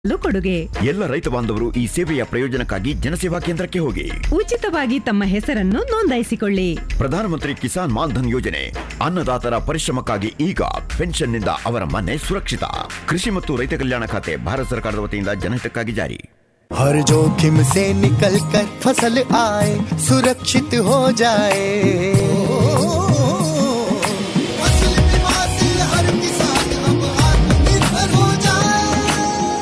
ಲು ಕೊಡುಗೆ ಎಲ್ಲ ರೈತ ಬಾಂಧವರು ಈ ಸೇವೆಯ ಪ್ರಯೋಜನಕ್ಕಾಗಿ ಜನಸೇವಾ ಕೇಂದ್ರಕ್ಕೆ ಹೋಗಿ ಉಚಿತವಾಗಿ ತಮ್ಮ ಹೆಸರನ್ನು ನೋಂದಾಯಿಸಿಕೊಳ್ಳಿ ಪ್ರಧಾನಮಂತ್ರಿ ಕಿಸಾನ್ ಮಾನ್ಧನ್ ಯೋಜನೆ ಅನ್ನದಾತರ ಪರಿಶ್ರಮಕ್ಕಾಗಿ ಈಗ ಪೆನ್ಷನ್ನಿಂದ ಅವರ ಮನೆ ಸುರಕ್ಷಿತ ಕೃಷಿ ಮತ್ತು ರೈತ ಕಲ್ಯಾಣ ಖಾತೆ ಭಾರತ ಸರ್ಕಾರದ ವತಿಯಿಂದ ಜನಹಿತಕ್ಕಾಗಿ ಜಾರಿ हर जोखिम से निकल कर फसल आए सुरक्षित हो जाए फसल बीमा से हर किसान अब आत्मनिर्भर हो जाए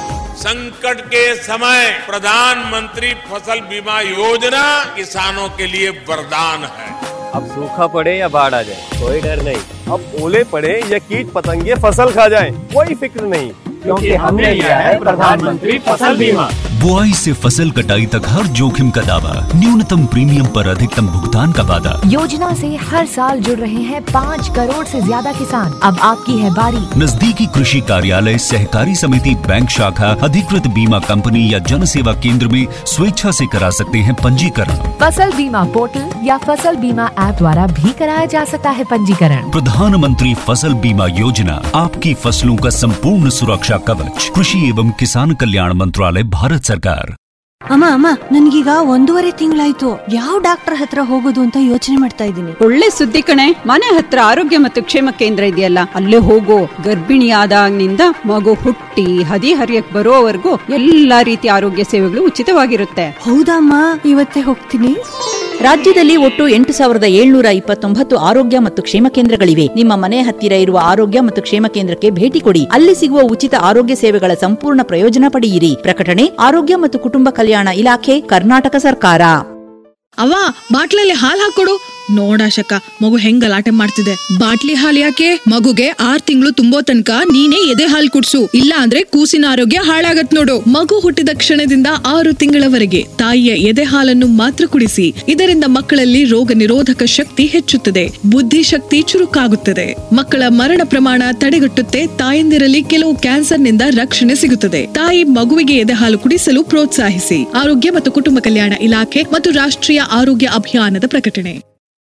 संकट के समय प्रधानमंत्री फसल बीमा योजना किसानों के लिए वरदान है अब सूखा पड़े या बाढ़ आ जाए कोई डर नहीं अब ओले पड़े या कीट पतंगे फसल खा जाए कोई फिक्र नहीं क्योंकि हमने लिया है प्रधानमंत्री फसल बीमा बुआई से फसल कटाई तक हर जोखिम का दावा न्यूनतम प्रीमियम पर अधिकतम भुगतान का वादा योजना से हर साल जुड़ रहे हैं पाँच करोड़ से ज्यादा किसान अब आपकी है बारी नजदीकी कृषि कार्यालय सहकारी समिति बैंक शाखा अधिकृत बीमा कंपनी या जन सेवा केंद्र में स्वेच्छा से करा सकते हैं पंजीकरण फसल बीमा पोर्टल या फसल बीमा ऐप द्वारा भी कराया जा सकता है पंजीकरण प्रधानमंत्री फसल बीमा योजना आपकी फसलों का संपूर्ण सुरक्षा कवच कृषि एवं किसान कल्याण मंत्रालय भारत सरकार ಅಮ್ಮ ಅಮ್ಮ ನನ್ಗೀಗ ಒಂದೂವರೆ ತಿಂಗಳಾಯ್ತು ಯಾವ ಡಾಕ್ಟರ್ ಹತ್ರ ಹೋಗೋದು ಅಂತ ಯೋಚನೆ ಮಾಡ್ತಾ ಇದ್ದೀನಿ ಒಳ್ಳೆ ಸುದ್ದಿ ಕಣೆ ಮನೆ ಹತ್ರ ಆರೋಗ್ಯ ಮತ್ತು ಕ್ಷೇಮ ಕೇಂದ್ರ ಇದೆಯಲ್ಲ ಅಲ್ಲೇ ಹೋಗೋ ಗರ್ಭಿಣಿಯಾದಾಗಿನಿಂದ ಮಗು ಹುಟ್ಟಿ ಹದಿ ಹರಿಯಕ್ ಬರೋವರೆಗೂ ಎಲ್ಲಾ ರೀತಿಯ ಆರೋಗ್ಯ ಸೇವೆಗಳು ಉಚಿತವಾಗಿರುತ್ತೆ ಹೌದಮ್ಮ ಇವತ್ತೇ ಹೋಗ್ತೀನಿ ರಾಜ್ಯದಲ್ಲಿ ಒಟ್ಟು ಎಂಟು ಸಾವಿರದ ಏಳ್ನೂರ ಇಪ್ಪತ್ತೊಂಬತ್ತು ಆರೋಗ್ಯ ಮತ್ತು ಕ್ಷೇಮ ಕೇಂದ್ರಗಳಿವೆ ನಿಮ್ಮ ಮನೆ ಹತ್ತಿರ ಇರುವ ಆರೋಗ್ಯ ಮತ್ತು ಕ್ಷೇಮ ಕೇಂದ್ರಕ್ಕೆ ಭೇಟಿ ಕೊಡಿ ಅಲ್ಲಿ ಸಿಗುವ ಉಚಿತ ಆರೋಗ್ಯ ಸೇವೆಗಳ ಸಂಪೂರ್ಣ ಪ್ರಯೋಜನ ಪಡೆಯಿರಿ ಪ್ರಕಟಣೆ ಆರೋಗ್ಯ ಮತ್ತು ಕುಟುಂಬ ಕಲ್ಯಾಣ ಇಲಾಖೆ ಕರ್ನಾಟಕ ಸರ್ಕಾರ ಅವ್ವ ಬಾಟ್ಲಲ್ಲಿ ಹಾಲ್ ಹಾಕೊಡು ನೋಡಾಶಕ ಮಗು ಹೆಂಗ್ ಗಲಾಟೆ ಮಾಡ್ತಿದೆ ಬಾಟ್ಲಿ ಹಾಲ್ ಯಾಕೆ ಮಗುಗೆ ಆರ್ ತಿಂಗಳು ತುಂಬೋ ತನಕ ನೀನೇ ಎದೆ ಹಾಲ್ ಕುಡ್ಸು ಇಲ್ಲ ಅಂದ್ರೆ ಕೂಸಿನ ಆರೋಗ್ಯ ಹಾಳಾಗತ್ ನೋಡು ಮಗು ಹುಟ್ಟಿದ ಕ್ಷಣದಿಂದ ಆರು ತಿಂಗಳವರೆಗೆ ತಾಯಿಯ ಎದೆ ಹಾಲನ್ನು ಮಾತ್ರ ಕುಡಿಸಿ ಇದರಿಂದ ಮಕ್ಕಳಲ್ಲಿ ರೋಗ ನಿರೋಧಕ ಶಕ್ತಿ ಹೆಚ್ಚುತ್ತದೆ ಬುದ್ಧಿಶಕ್ತಿ ಚುರುಕಾಗುತ್ತದೆ ಮಕ್ಕಳ ಮರಣ ಪ್ರಮಾಣ ತಡೆಗಟ್ಟುತ್ತೆ ತಾಯಂದಿರಲ್ಲಿ ಕೆಲವು ಕ್ಯಾನ್ಸರ್ನಿಂದ ರಕ್ಷಣೆ ಸಿಗುತ್ತದೆ ತಾಯಿ ಮಗುವಿಗೆ ಎದೆ ಹಾಲು ಕುಡಿಸಲು ಪ್ರೋತ್ಸಾಹಿಸಿ ಆರೋಗ್ಯ ಮತ್ತು ಕುಟುಂಬ ಕಲ್ಯಾಣ ಇಲಾಖೆ ಮತ್ತು ರಾಷ್ಟ್ರೀಯ ಆರೋಗ್ಯ ಅಭಿಯಾನದ ಪ್ರಕಟಣೆ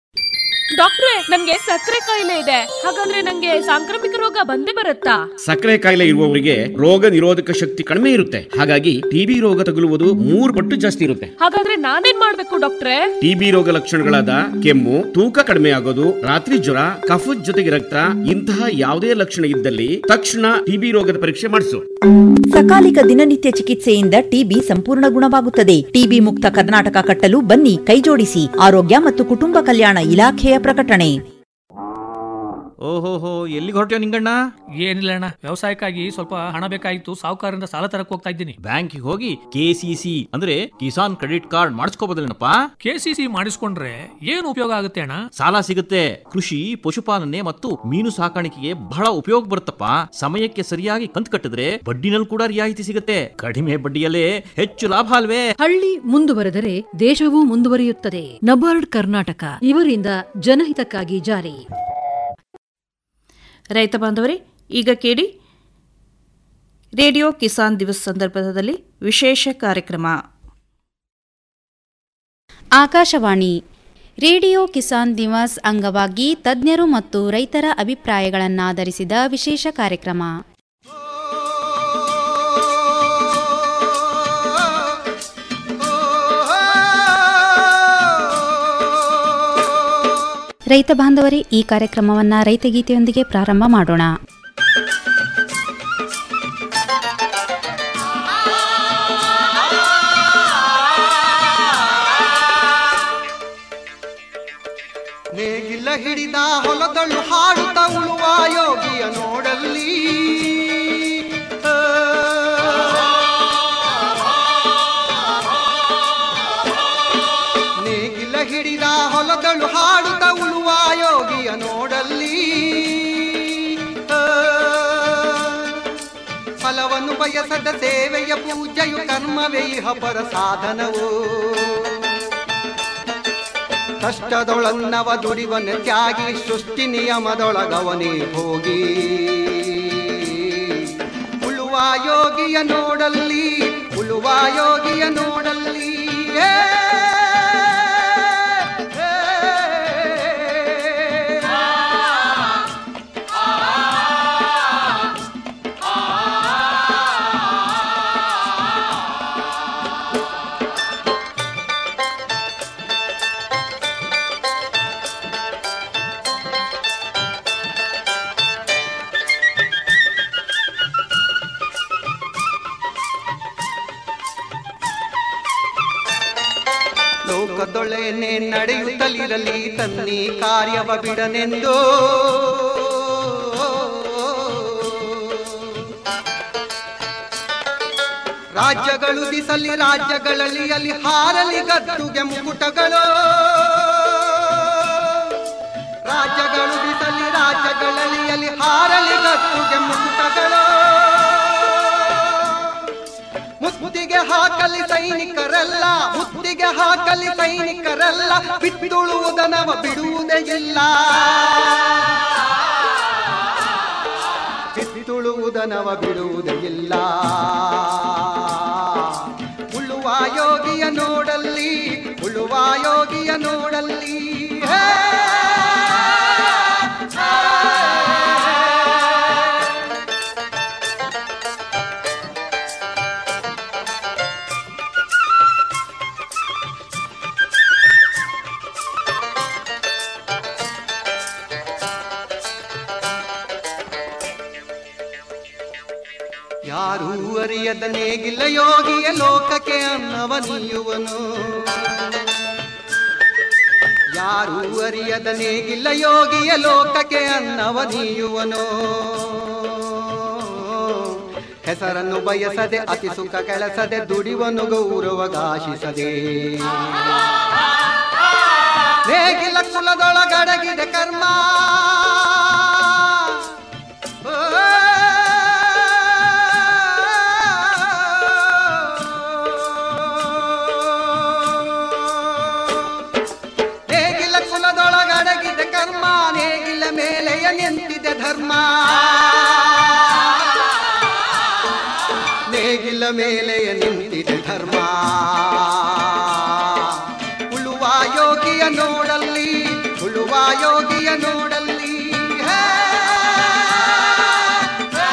ಡಾಕ್ಟ್ರೆ ನನ್ಗೆ ಸಕ್ಕರೆ ಕಾಯಿಲೆ ಇದೆ ಹಾಗಾದ್ರೆ ನಂಗೆ ಸಾಂಕ್ರಾಮಿಕ ರೋಗ ಬಂದೇ ಬರುತ್ತಾ ಸಕ್ಕರೆ ಕಾಯಿಲೆ ಇರುವವರಿಗೆ ರೋಗ ನಿರೋಧಕ ಶಕ್ತಿ ಕಡಿಮೆ ಇರುತ್ತೆ ಹಾಗಾಗಿ ಟಿಬಿ ರೋಗ ತಗುಲುವುದು ಮೂರು ಪಟ್ಟು ಜಾಸ್ತಿ ಇರುತ್ತೆ ಹಾಗಾದ್ರೆ ನಾನೇನ್ ಮಾಡ್ಬೇಕು ಡಾಕ್ಟ್ರೆ ಟಿಬಿ ರೋಗ ಲಕ್ಷಣಗಳಾದ ಕೆಮ್ಮು ತೂಕ ಕಡಿಮೆ ಆಗೋದು ರಾತ್ರಿ ಜ್ವರ ಕಫದ ಜೊತೆಗೆ ರಕ್ತ ಇಂತಹ ಯಾವುದೇ ಲಕ್ಷಣ ಇದ್ದಲ್ಲಿ ತಕ್ಷಣ ಟಿಬಿ ರೋಗದ ಪರೀಕ್ಷೆ ಮಾಡಿಸು ಸಕಾಲಿಕ ದಿನನಿತ್ಯ ಚಿಕಿತ್ಸೆಯಿಂದ ಟಿಬಿ ಸಂಪೂರ್ಣ ಗುಣವಾಗುತ್ತದೆ ಟಿಬಿ ಮುಕ್ತ ಕರ್ನಾಟಕ ಕಟ್ಟಲು ಬನ್ನಿ ಕೈಜೋಡಿಸಿ ಆರೋಗ್ಯ ಮತ್ತು ಕುಟುಂಬ ಕಲ್ಯಾಣ ಇಲಾಖೆಯ ಪ್ರಕಟಣೆ ಓಹೋಹೋ ಎಲ್ಲಿಗೆ ಹೊರಟ್ಯೋ ನಿಂಗಣ್ಣ ಏನಿಲ್ಲ ಅಣ್ಣ ವ್ಯವಸಾಯಕ್ಕಾಗಿ ಸ್ವಲ್ಪ ಹಣ ಬೇಕಾಗಿತ್ತು ಸಾಹುಕಾರರಿಂದ ಸಾಲ ತರಕ್ ಹೋಗ್ತಾ ಇದ್ದೀನಿ ಬ್ಯಾಂಕಿಗೆ ಹೋಗಿ ಕೆಸಿಸಿ ಅಂದ್ರೆ ಕಿಸಾನ್ ಕ್ರೆಡಿಟ್ ಕಾರ್ಡ್ ಮಾಡಿಸ್ಕೋಬೋದಲ್ಲೇನಪ್ಪ ಕೆಸಿಸಿ ಮಾಡಿಸ್ಕೊಂಡ್ರೆ ಏನು ಉಪಯೋಗ ಆಗುತ್ತೆ ಅಣ್ಣ ಸಾಲ ಸಿಗುತ್ತೆ ಕೃಷಿ ಪಶುಪಾಲನೆ ಮತ್ತು ಮೀನು ಸಾಕಾಣಿಕೆಗೆ ಬಹಳ ಉಪಯೋಗ ಬರುತ್ತಪ್ಪ ಸಮಯಕ್ಕೆ ಸರಿಯಾಗಿ ಕಂತು ಕಟ್ಟಿದ್ರೆ ಬಡ್ಡಿನಲ್ಲಿ ಕೂಡ ರಿಯಾಯಿತಿ ಸಿಗುತ್ತೆ ಕಡಿಮೆ ಬಡ್ಡಿಯಲ್ಲೇ ಹೆಚ್ಚು ಲಾಭ ಅಲ್ವೇ ಹಳ್ಳಿ ಮುಂದುವರೆದರೆ ದೇಶವೂ ಮುಂದುವರಿಯುತ್ತದೆ ನಬಾರ್ಡ್ ಕರ್ನಾಟಕ ಇವರಿಂದ ಜನಹಿತಕ್ಕಾಗಿ ಜಾರಿ ರೈತ ಬಾಂಧವರೇ ಈಗ ಕೇಳಿ ರೇಡಿಯೋ ಕಿಸಾನ್ ದಿವಸ್ ಸಂದರ್ಭದಲ್ಲಿ ವಿಶೇಷ ಕಾರ್ಯಕ್ರಮ ಆಕಾಶವಾಣಿ ರೇಡಿಯೋ ಕಿಸಾನ್ ದಿವಸ್ ಅಂಗವಾಗಿ ತಜ್ಞರು ಮತ್ತು ರೈತರ ಅಭಿಪ್ರಾಯಗಳನ್ನಾಧರಿಸಿದ ವಿಶೇಷ ಕಾರ್ಯಕ್ರಮ ರೈತ ಬಾಂಧವರೇ ಈ ಕಾರ್ಯಕ್ರಮವನ್ನು ರೈತಗೀತೆಯೊಂದಿಗೆ ಪ್ರಾರಂಭ ಮಾಡೋಣ ನೇಗಿಲ ಹಿಡಿದ ಹೊಲದಳು ಹಾಡುತ್ತ ಉಳುವ ಯೋಗಿಯ ನೋಡಲ್ಲಿ ಆ, ನೇಗಿಲ ಹಿಡಿದ ಹೊಲದಳು ಹಾಡುತ್ತ ಉಳುವ ಯೋಗಿಯ ನೋಡಲ್ಲಿ ಆ, ಫಲವನ್ನು ಬಯಸದ ಸೇವೆಯ ಪೂಜೆಯು ಕರ್ಮವೇ ಇಹ ಪರ ಸಾಧನವು ಕಷ್ಟದೊಳನ್ನವ ದುಡಿವನ ತ್ಯಾಗಿ ಸೃಷ್ಟಿ ನಿಯಮದೊಳಗವನೇ ಹೋಗಿ ಉಳುವ ಯೋಗಿಯ ನೋಡಲ್ಲಿ ಉಳುವ ಯೋಗಿಯ ನೋಡಲ್ಲಿ ಏ, ಏ, ಆ, ಆ, ಆ, ಲೋಕದೊಳೆನೆ ನಡೆಯುತ್ತಲಿರಲಿ ತನ್ನಿ ಕಾರ್ಯವ ಬಿಡನೆಂದು ರಾಜ್ಯಗಳು ದಿಸಲಿ ರಾಜ್ಯಗಳಲ್ಲಿ ಅಲ್ಲಿ ಹಾರಲಿ ಗದ್ದುಗೆ ಮುಕುಟಗಳು ರಾಜ್ಯಗಳು ದಿಸಲಿ ರಾಜ್ಯಗಳಲ್ಲಿ ಅಲ್ಲಿ ಹಾರಲಿ ಗದ್ದುಗೆ ಮುಕುಟಗಳು ಮುತ್ತಿಗೆ ಹಾಕಲಿ ಸೈನಿಕರಲ್ಲ ಮುತ್ತಿಗೆ ಹಾಕಲಿ ಸೈನಿಕರಲ್ಲ ಬಿತ್ತುಳುವುದನವ ಬಿಡುವುದೇ ಇಲ್ಲ ಬಿತ್ತುಳುವುದನವ ಬಿಡುವುದೇ ಇಲ್ಲ ಉಳುವ ಯೋಗಿಯ ನೋಡಲ್ಲಿ ಉಳುವ ಯೋಗಿಯ ನೋಡಲ್ಲಿ ಹೇ ಯಾರೂ ಅರಿಯದ ನೇಗಿಲ್ಲ ಯೋಗಿಯ ಲೋಕಕ್ಕೆ ಅನ್ನವ ನೀಯುವನು ಯಾರೂ ಅರಿಯದ ನೇಗಿಲ್ಲ ಯೋಗಿಯ ಲೋಕಕ್ಕೆ ಅನ್ನವ ನೀಯುವನು ಹೆಸರನ್ನು ಬಯಸದೆ ಅತಿ ಸುಖ ಕೆಲಸದೆ ದುಡಿವನು ಗೌರವಗಾಶಿಸದೆ ನೇಗಿಲ ಕುಲದೊಳಗಡಗಿದೆ ಕರ್ಮ ನೇಗಿಲ ಕುಲದೊಳಗಡಗಿದೆ ಕರ್ಮ ನೇಗಿಲ ಮೇಲೆಯ ನಿಂತಿದೆ ಧರ್ಮ ನೇಗಿಲ ಮೇಲೆಯ ನಿಂತಿದೆ ಧರ್ಮ ಉಳುವ ಯೋಗಿಯ ನೋಡಲ್ಲಿ ಉಳುವ ಯೋಗಿಯ ನೋಡಲ್ಲಿ ಹೇ, ಹೇ.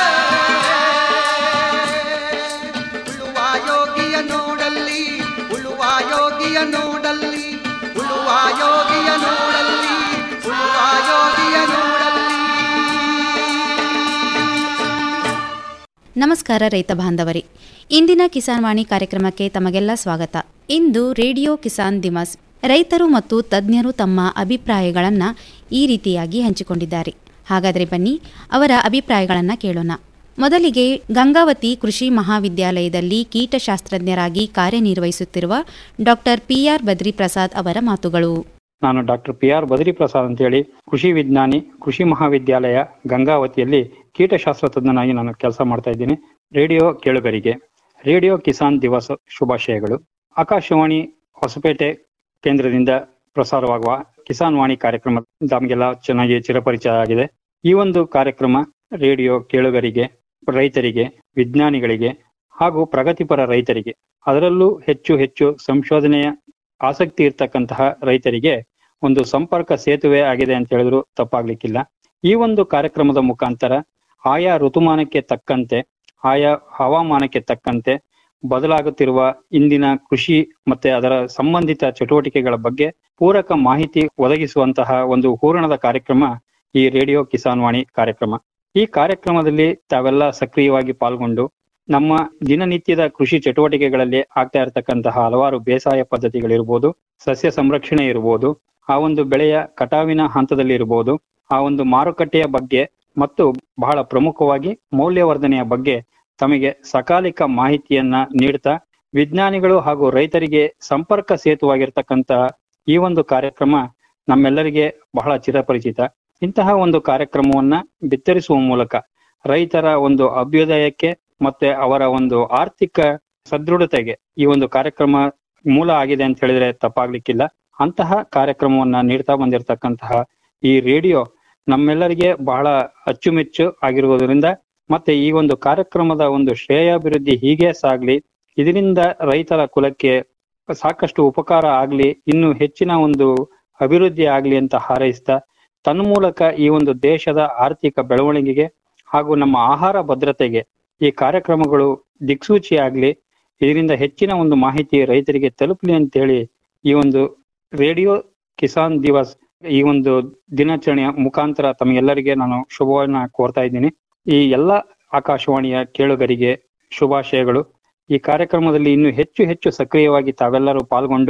ಉಳುವ ಯೋಗಿಯ ನೋಡಲ್ಲಿ ಉಳುವ ಯೋಗಿಯ ನೋಡಲ್ಲಿ ಉಳುವ ಯೋಗಿಯ ನೋಡಲ್ಲಿ ಉಳುವ ಯೋಗಿಯ ನೋಡಲ್ಲಿ ನಮಸ್ಕಾರ ರೈತ ಬಾಂಧವರೇ ಇಂದಿನ ಕಿಸಾನ್ ವಾಣಿ ಕಾರ್ಯಕ್ರಮಕ್ಕೆ ತಮಗೆಲ್ಲ ಸ್ವಾಗತ ಇಂದು ರೇಡಿಯೋ ಕಿಸಾನ್ ದಿವಸ್ ರೈತರು ಮತ್ತು ತಜ್ಞರು ತಮ್ಮ ಅಭಿಪ್ರಾಯಗಳನ್ನು ಈ ರೀತಿಯಾಗಿ ಹಂಚಿಕೊಂಡಿದ್ದಾರೆ ಹಾಗಾದರೆ ಬನ್ನಿ ಅವರ ಅಭಿಪ್ರಾಯಗಳನ್ನು ಕೇಳೋಣ ಮೊದಲಿಗೆ ಗಂಗಾವತಿ ಕೃಷಿ ಮಹಾವಿದ್ಯಾಲಯದಲ್ಲಿ ಕೀಟಶಾಸ್ತ್ರಜ್ಞರಾಗಿ ಕಾರ್ಯನಿರ್ವಹಿಸುತ್ತಿರುವ ಡಾಕ್ಟರ್ ಪಿಆರ್ ಬದ್ರಿ ಪ್ರಸಾದ್ ಅವರ ಮಾತುಗಳು ನಾನು doctor P R Badri Prasad ಅಂತೇಳಿ ಕೃಷಿ ವಿಜ್ಞಾನಿ ಕೃಷಿ ಮಹಾವಿದ್ಯಾಲಯ ಗಂಗಾವತಿಯಲ್ಲಿ ಕೀಟಶಾಸ್ತ್ರ ತಜ್ಞನಾಗಿ ನಾನು ಕೆಲಸ ಮಾಡ್ತಾ ಇದ್ದೀನಿ ರೇಡಿಯೋ ಕೇಳುಗರಿಗೆ ರೇಡಿಯೋ ಕಿಸಾನ್ ದಿವಸ ಶುಭಾಶಯಗಳು ಆಕಾಶವಾಣಿ ಹೊಸಪೇಟೆ ಕೇಂದ್ರದಿಂದ ಪ್ರಸಾರವಾಗುವ ಕಿಸಾನ್ ವಾಣಿ ಕಾರ್ಯಕ್ರಮ ತಮಗೆಲ್ಲ ಚೆನ್ನಾಗಿ ಚಿರಪರಿಚಯ ಆಗಿದೆ ಈ ಒಂದು ಕಾರ್ಯಕ್ರಮ ರೇಡಿಯೋ ಕೇಳುಗರಿಗೆ ರೈತರಿಗೆ ವಿಜ್ಞಾನಿಗಳಿಗೆ ಹಾಗೂ ಪ್ರಗತಿಪರ ರೈತರಿಗೆ ಅದರಲ್ಲೂ ಹೆಚ್ಚು ಹೆಚ್ಚು ಸಂಶೋಧನೆಯ ಆಸಕ್ತಿ ಇರ್ತಕ್ಕಂತಹ ರೈತರಿಗೆ ಒಂದು ಸಂಪರ್ಕ ಸೇತುವೆ ಆಗಿದೆ ಅಂತ ಹೇಳಿದ್ರು ತಪ್ಪಾಗ್ಲಿಕ್ಕಿಲ್ಲ ಈ ಒಂದು ಕಾರ್ಯಕ್ರಮದ ಮುಖಾಂತರ ಆಯಾ ಋತುಮಾನಕ್ಕೆ ತಕ್ಕಂತೆ ಆಯಾ ಹವಾಮಾನಕ್ಕೆ ತಕ್ಕಂತೆ ಬದಲಾಗುತ್ತಿರುವ ಇಂದಿನ ಕೃಷಿ ಮತ್ತೆ ಅದರ ಸಂಬಂಧಿತ ಚಟುವಟಿಕೆಗಳ ಬಗ್ಗೆ ಪೂರಕ ಮಾಹಿತಿ ಒದಗಿಸುವಂತಹ ಒಂದು ಹೂರಣದ ಕಾರ್ಯಕ್ರಮ ಈ ರೇಡಿಯೋ ಕಿಸಾನ್ ವಾಣಿ ಕಾರ್ಯಕ್ರಮ ಈ ಕಾರ್ಯಕ್ರಮದಲ್ಲಿ ತಾವೆಲ್ಲ ಸಕ್ರಿಯವಾಗಿ ಪಾಲ್ಗೊಂಡು ನಮ್ಮ ದಿನನಿತ್ಯದ ಕೃಷಿ ಚಟುವಟಿಕೆಗಳಲ್ಲಿ ಆಗ್ತಾ ಇರತಕ್ಕಂತಹ ಹಲವಾರು ಬೇಸಾಯ ಪದ್ಧತಿಗಳಿರ್ಬೋದು ಸಸ್ಯ ಸಂರಕ್ಷಣೆ ಇರ್ಬೋದು ಆ ಒಂದು ಬೆಳೆಯ ಕಟಾವಿನ ಹಂತದಲ್ಲಿ ಇರ್ಬೋದು ಆ ಒಂದು ಮಾರುಕಟ್ಟೆಯ ಬಗ್ಗೆ ಮತ್ತು ಬಹಳ ಪ್ರಮುಖವಾಗಿ ಮೌಲ್ಯವರ್ಧನೆಯ ಬಗ್ಗೆ ತಮಗೆ ಸಕಾಲಿಕ ಮಾಹಿತಿಯನ್ನ ನೀಡ್ತಾ ವಿಜ್ಞಾನಿಗಳು ಹಾಗೂ ರೈತರಿಗೆ ಸಂಪರ್ಕ ಸೇತುವಾಗಿರ್ತಕ್ಕಂತಹ ಈ ಒಂದು ಕಾರ್ಯಕ್ರಮ ನಮ್ಮೆಲ್ಲರಿಗೆ ಬಹಳ ಚಿರಪರಿಚಿತ ಇಂತಹ ಒಂದು ಕಾರ್ಯಕ್ರಮವನ್ನ ಬಿತ್ತರಿಸುವ ಮೂಲಕ ರೈತರ ಒಂದು ಅಭ್ಯುದಯಕ್ಕೆ ಮತ್ತೆ ಅವರ ಒಂದು ಆರ್ಥಿಕ ಸದೃಢತೆಗೆ ಈ ಒಂದು ಕಾರ್ಯಕ್ರಮ ಮೂಲ ಆಗಿದೆ ಅಂತ ಹೇಳಿದ್ರೆ ತಪ್ಪಾಗ್ಲಿಕ್ಕಿಲ್ಲ ಅಂತಹ ಕಾರ್ಯಕ್ರಮವನ್ನ ನೀಡ್ತಾ ಬಂದಿರತಕ್ಕಂತಹ ಈ ರೇಡಿಯೋ ನಮ್ಮೆಲ್ಲರಿಗೆ ಬಹಳ ಅಚ್ಚುಮೆಚ್ಚು ಆಗಿರುವುದರಿಂದ ಮತ್ತೆ ಈ ಒಂದು ಕಾರ್ಯಕ್ರಮದ ಒಂದು ಶ್ರೇಯಾಭಿವೃದ್ಧಿ ಹೀಗೆ ಸಾಗ್ಲಿ ಇದರಿಂದ ರೈತರ ಕುಲಕ್ಕೆ ಸಾಕಷ್ಟು ಉಪಕಾರ ಆಗ್ಲಿ ಇನ್ನು ಹೆಚ್ಚಿನ ಒಂದು ಅಭಿವೃದ್ಧಿ ಆಗ್ಲಿ ಅಂತ ಹಾರೈಸ್ತಾ ತನ್ಮೂಲಕ ಈ ಒಂದು ದೇಶದ ಆರ್ಥಿಕ ಬೆಳವಣಿಗೆಗೆ ಹಾಗೂ ನಮ್ಮ ಆಹಾರ ಭದ್ರತೆಗೆ ಈ ಕಾರ್ಯಕ್ರಮಗಳು ದಿಕ್ಸೂಚಿ ಆಗ್ಲಿ ಇದರಿಂದ ಹೆಚ್ಚಿನ ಒಂದು ಮಾಹಿತಿ ರೈತರಿಗೆ ತಲುಪಲಿ ಅಂತೇಳಿ ಈ ಒಂದು ರೇಡಿಯೋ ಕಿಸಾನ್ ದಿವಸ್ ಈ ಒಂದು ದಿನಾಚರಣೆಯ ಮುಖಾಂತರ ತಮಗೆಲ್ಲರಿಗೆ ನಾನು ಶುಭವನ್ನ ಕೋರ್ತಾ ಇದ್ದೀನಿ ಈ ಎಲ್ಲ ಆಕಾಶವಾಣಿಯ ಕೇಳುಗರಿಗೆ ಶುಭಾಶಯಗಳು ಈ ಕಾರ್ಯಕ್ರಮದಲ್ಲಿ ಇನ್ನು ಹೆಚ್ಚು ಹೆಚ್ಚು ಸಕ್ರಿಯವಾಗಿ ತಾವೆಲ್ಲರೂ ಪಾಲ್ಗೊಂಡು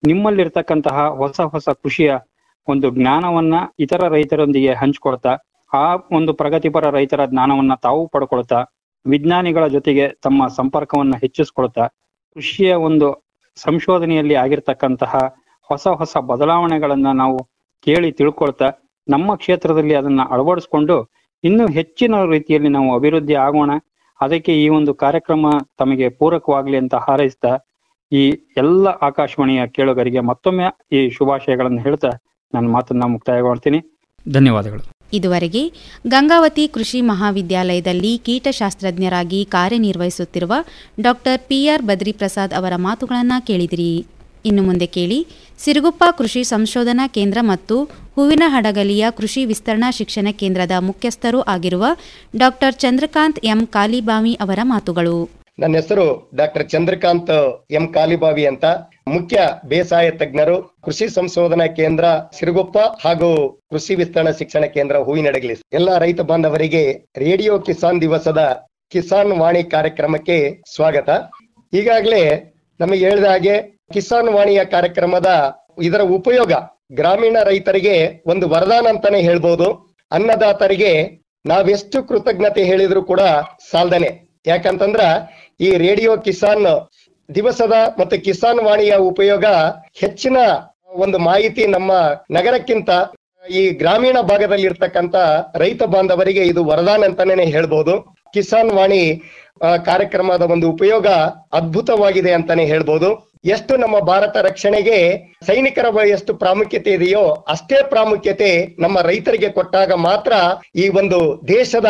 ನಿಮ್ಮಲ್ಲಿರ್ತಕ್ಕಂತಹ ಹೊಸ ಹೊಸ ಕೃಷಿಯ ಒಂದು ಜ್ಞಾನವನ್ನ ಇತರ ರೈತರೊಂದಿಗೆ ಹಂಚ್ಕೊಳ್ತಾ ಆ ಒಂದು ಪ್ರಗತಿಪರ ರೈತರ ಜ್ಞಾನವನ್ನ ತಾವು ಪಡ್ಕೊಳ್ತಾ ವಿಜ್ಞಾನಿಗಳ ಜೊತೆಗೆ ತಮ್ಮ ಸಂಪರ್ಕವನ್ನ ಹೆಚ್ಚಿಸ್ಕೊಳ್ತಾ ಕೃಷಿಯ ಒಂದು ಸಂಶೋಧನೆಯಲ್ಲಿ ಆಗಿರ್ತಕ್ಕಂತಹ ಹೊಸ ಹೊಸ ಬದಲಾವಣೆಗಳನ್ನ ನಾವು ಕೇಳಿ ತಿಳ್ಕೊಳ್ತಾ ನಮ್ಮ ಕ್ಷೇತ್ರದಲ್ಲಿ ಅದನ್ನ ಅಳವಡಿಸ್ಕೊಂಡು ಇನ್ನೂ ಹೆಚ್ಚಿನ ರೀತಿಯಲ್ಲಿ ನಾವು ಅಭಿವೃದ್ಧಿ ಆಗೋಣ ಅದಕ್ಕೆ ಈ ಒಂದು ಕಾರ್ಯಕ್ರಮ ತಮಗೆ ಪೂರಕವಾಗ್ಲಿ ಅಂತ ಹಾರೈಸ್ತಾ ಈ ಎಲ್ಲ ಆಕಾಶವಾಣಿಯ ಕೇಳುಗರಿಗೆ ಮತ್ತೊಮ್ಮೆ ಈ ಶುಭಾಶಯಗಳನ್ನು ಹೇಳ್ತಾ ನನ್ನ ಮಾತನ್ನ ಮುಕ್ತಾಯಗೊಳ್ತೀನಿ ಧನ್ಯವಾದಗಳು ಇದುವರೆಗೆ ಗಂಗಾವತಿ ಕೃಷಿ ಮಹಾವಿದ್ಯಾಲಯದಲ್ಲಿ ಕೀಟಶಾಸ್ತ್ರಜ್ಞರಾಗಿ ಕಾರ್ಯನಿರ್ವಹಿಸುತ್ತಿರುವ ಡಾಕ್ಟರ್ ಪಿಆರ್ ಬದ್ರಿಪ್ರಸಾದ್ ಅವರ ಮಾತುಗಳನ್ನು ಕೇಳಿದಿರಿ ಇನ್ನು ಮುಂದೆ ಕೇಳಿ ಸಿರುಗುಪ್ಪ ಕೃಷಿ ಸಂಶೋಧನಾ ಕೇಂದ್ರ ಮತ್ತು ಹೂವಿನ ಹಡಗಲಿಯ ಕೃಷಿ ವಿಸ್ತರಣಾ ಶಿಕ್ಷಣ ಕೇಂದ್ರದ ಮುಖ್ಯಸ್ಥರೂ ಆಗಿರುವ ಡಾಕ್ಟರ್ ಚಂದ್ರಕಾಂತ್ ಎಂ ಕಾಲಿಬಾವಿ ಅವರ ಮಾತುಗಳು ನನ್ನ ಹೆಸರು ಡಾಕ್ಟರ್ ಚಂದ್ರಕಾಂತ್ ಎಂ ಕಾಲಿಬಾವಿ ಅಂತ ಮುಖ್ಯ ಬೇಸಾಯ ತಜ್ಞರು ಕೃಷಿ ಸಂಶೋಧನಾ ಕೇಂದ್ರ ಸಿರುಗುಪ್ಪ ಹಾಗೂ ಕೃಷಿ ವಿಸ್ತರಣಾ ಶಿಕ್ಷಣ ಕೇಂದ್ರ ಹೂವಿನಡಗಲಿ ಎಲ್ಲ ರೈತ ಬಾಂಧವರಿಗೆ ರೇಡಿಯೋ ಕಿಸಾನ್ ದಿವಸದ ಕಿಸಾನ್ ವಾಣಿ ಕಾರ್ಯಕ್ರಮಕ್ಕೆ ಸ್ವಾಗತ ಈಗಾಗಲೇ ನಮಗೆ ಹೇಳಿದ ಹಾಗೆ ಕಿಸಾನ್ ವಾಣಿಯ ಕಾರ್ಯಕ್ರಮದ ಇದರ ಉಪಯೋಗ ಗ್ರಾಮೀಣ ರೈತರಿಗೆ ಒಂದು ವರದಾನ ಅಂತಾನೆ ಹೇಳ್ಬೋದು ಅನ್ನದಾತರಿಗೆ ನಾವೆಷ್ಟು ಕೃತಜ್ಞತೆ ಹೇಳಿದ್ರು ಕೂಡ ಸಾಲ್ದನೆ ಯಾಕಂತಂದ್ರ ಈ ರೇಡಿಯೋ ಕಿಸಾನ್ ದಿವಸದ ಮತ್ತು ಕಿಸಾನ್ ವಾಣಿಯ ಉಪಯೋಗ ಹೆಚ್ಚಿನ ಒಂದು ಮಾಹಿತಿ ನಮ್ಮ ನಗರಕ್ಕಿಂತ ಈ ಗ್ರಾಮೀಣ ಭಾಗದಲ್ಲಿ ಇರ್ತಕ್ಕಂತ ರೈತ ಬಾಂಧವರಿಗೆ ಇದು ವರದಾನ ಅಂತಾನೆ ಹೇಳ್ಬೋದು ಕಿಸಾನ್ ವಾಣಿ ಆ, ಕಾರ್ಯಕ್ರಮದ ಒಂದು ಉಪಯೋಗ ಅದ್ಭುತವಾಗಿದೆ ಅಂತಾನೆ ಹೇಳ್ಬೋದು ಎಷ್ಟು ನಮ್ಮ ಭಾರತ ರಕ್ಷಣೆಗೆ ಸೈನಿಕರ ಬ- ಎಷ್ಟು ಪ್ರಾಮುಖ್ಯತೆ ಇದೆಯೋ ಅಷ್ಟೇ ಪ್ರಾಮುಖ್ಯತೆ ನಮ್ಮ ರೈತರಿಗೆ ಕೊಟ್ಟಾಗ ಮಾತ್ರ ಈ ಒಂದು ದೇಶದ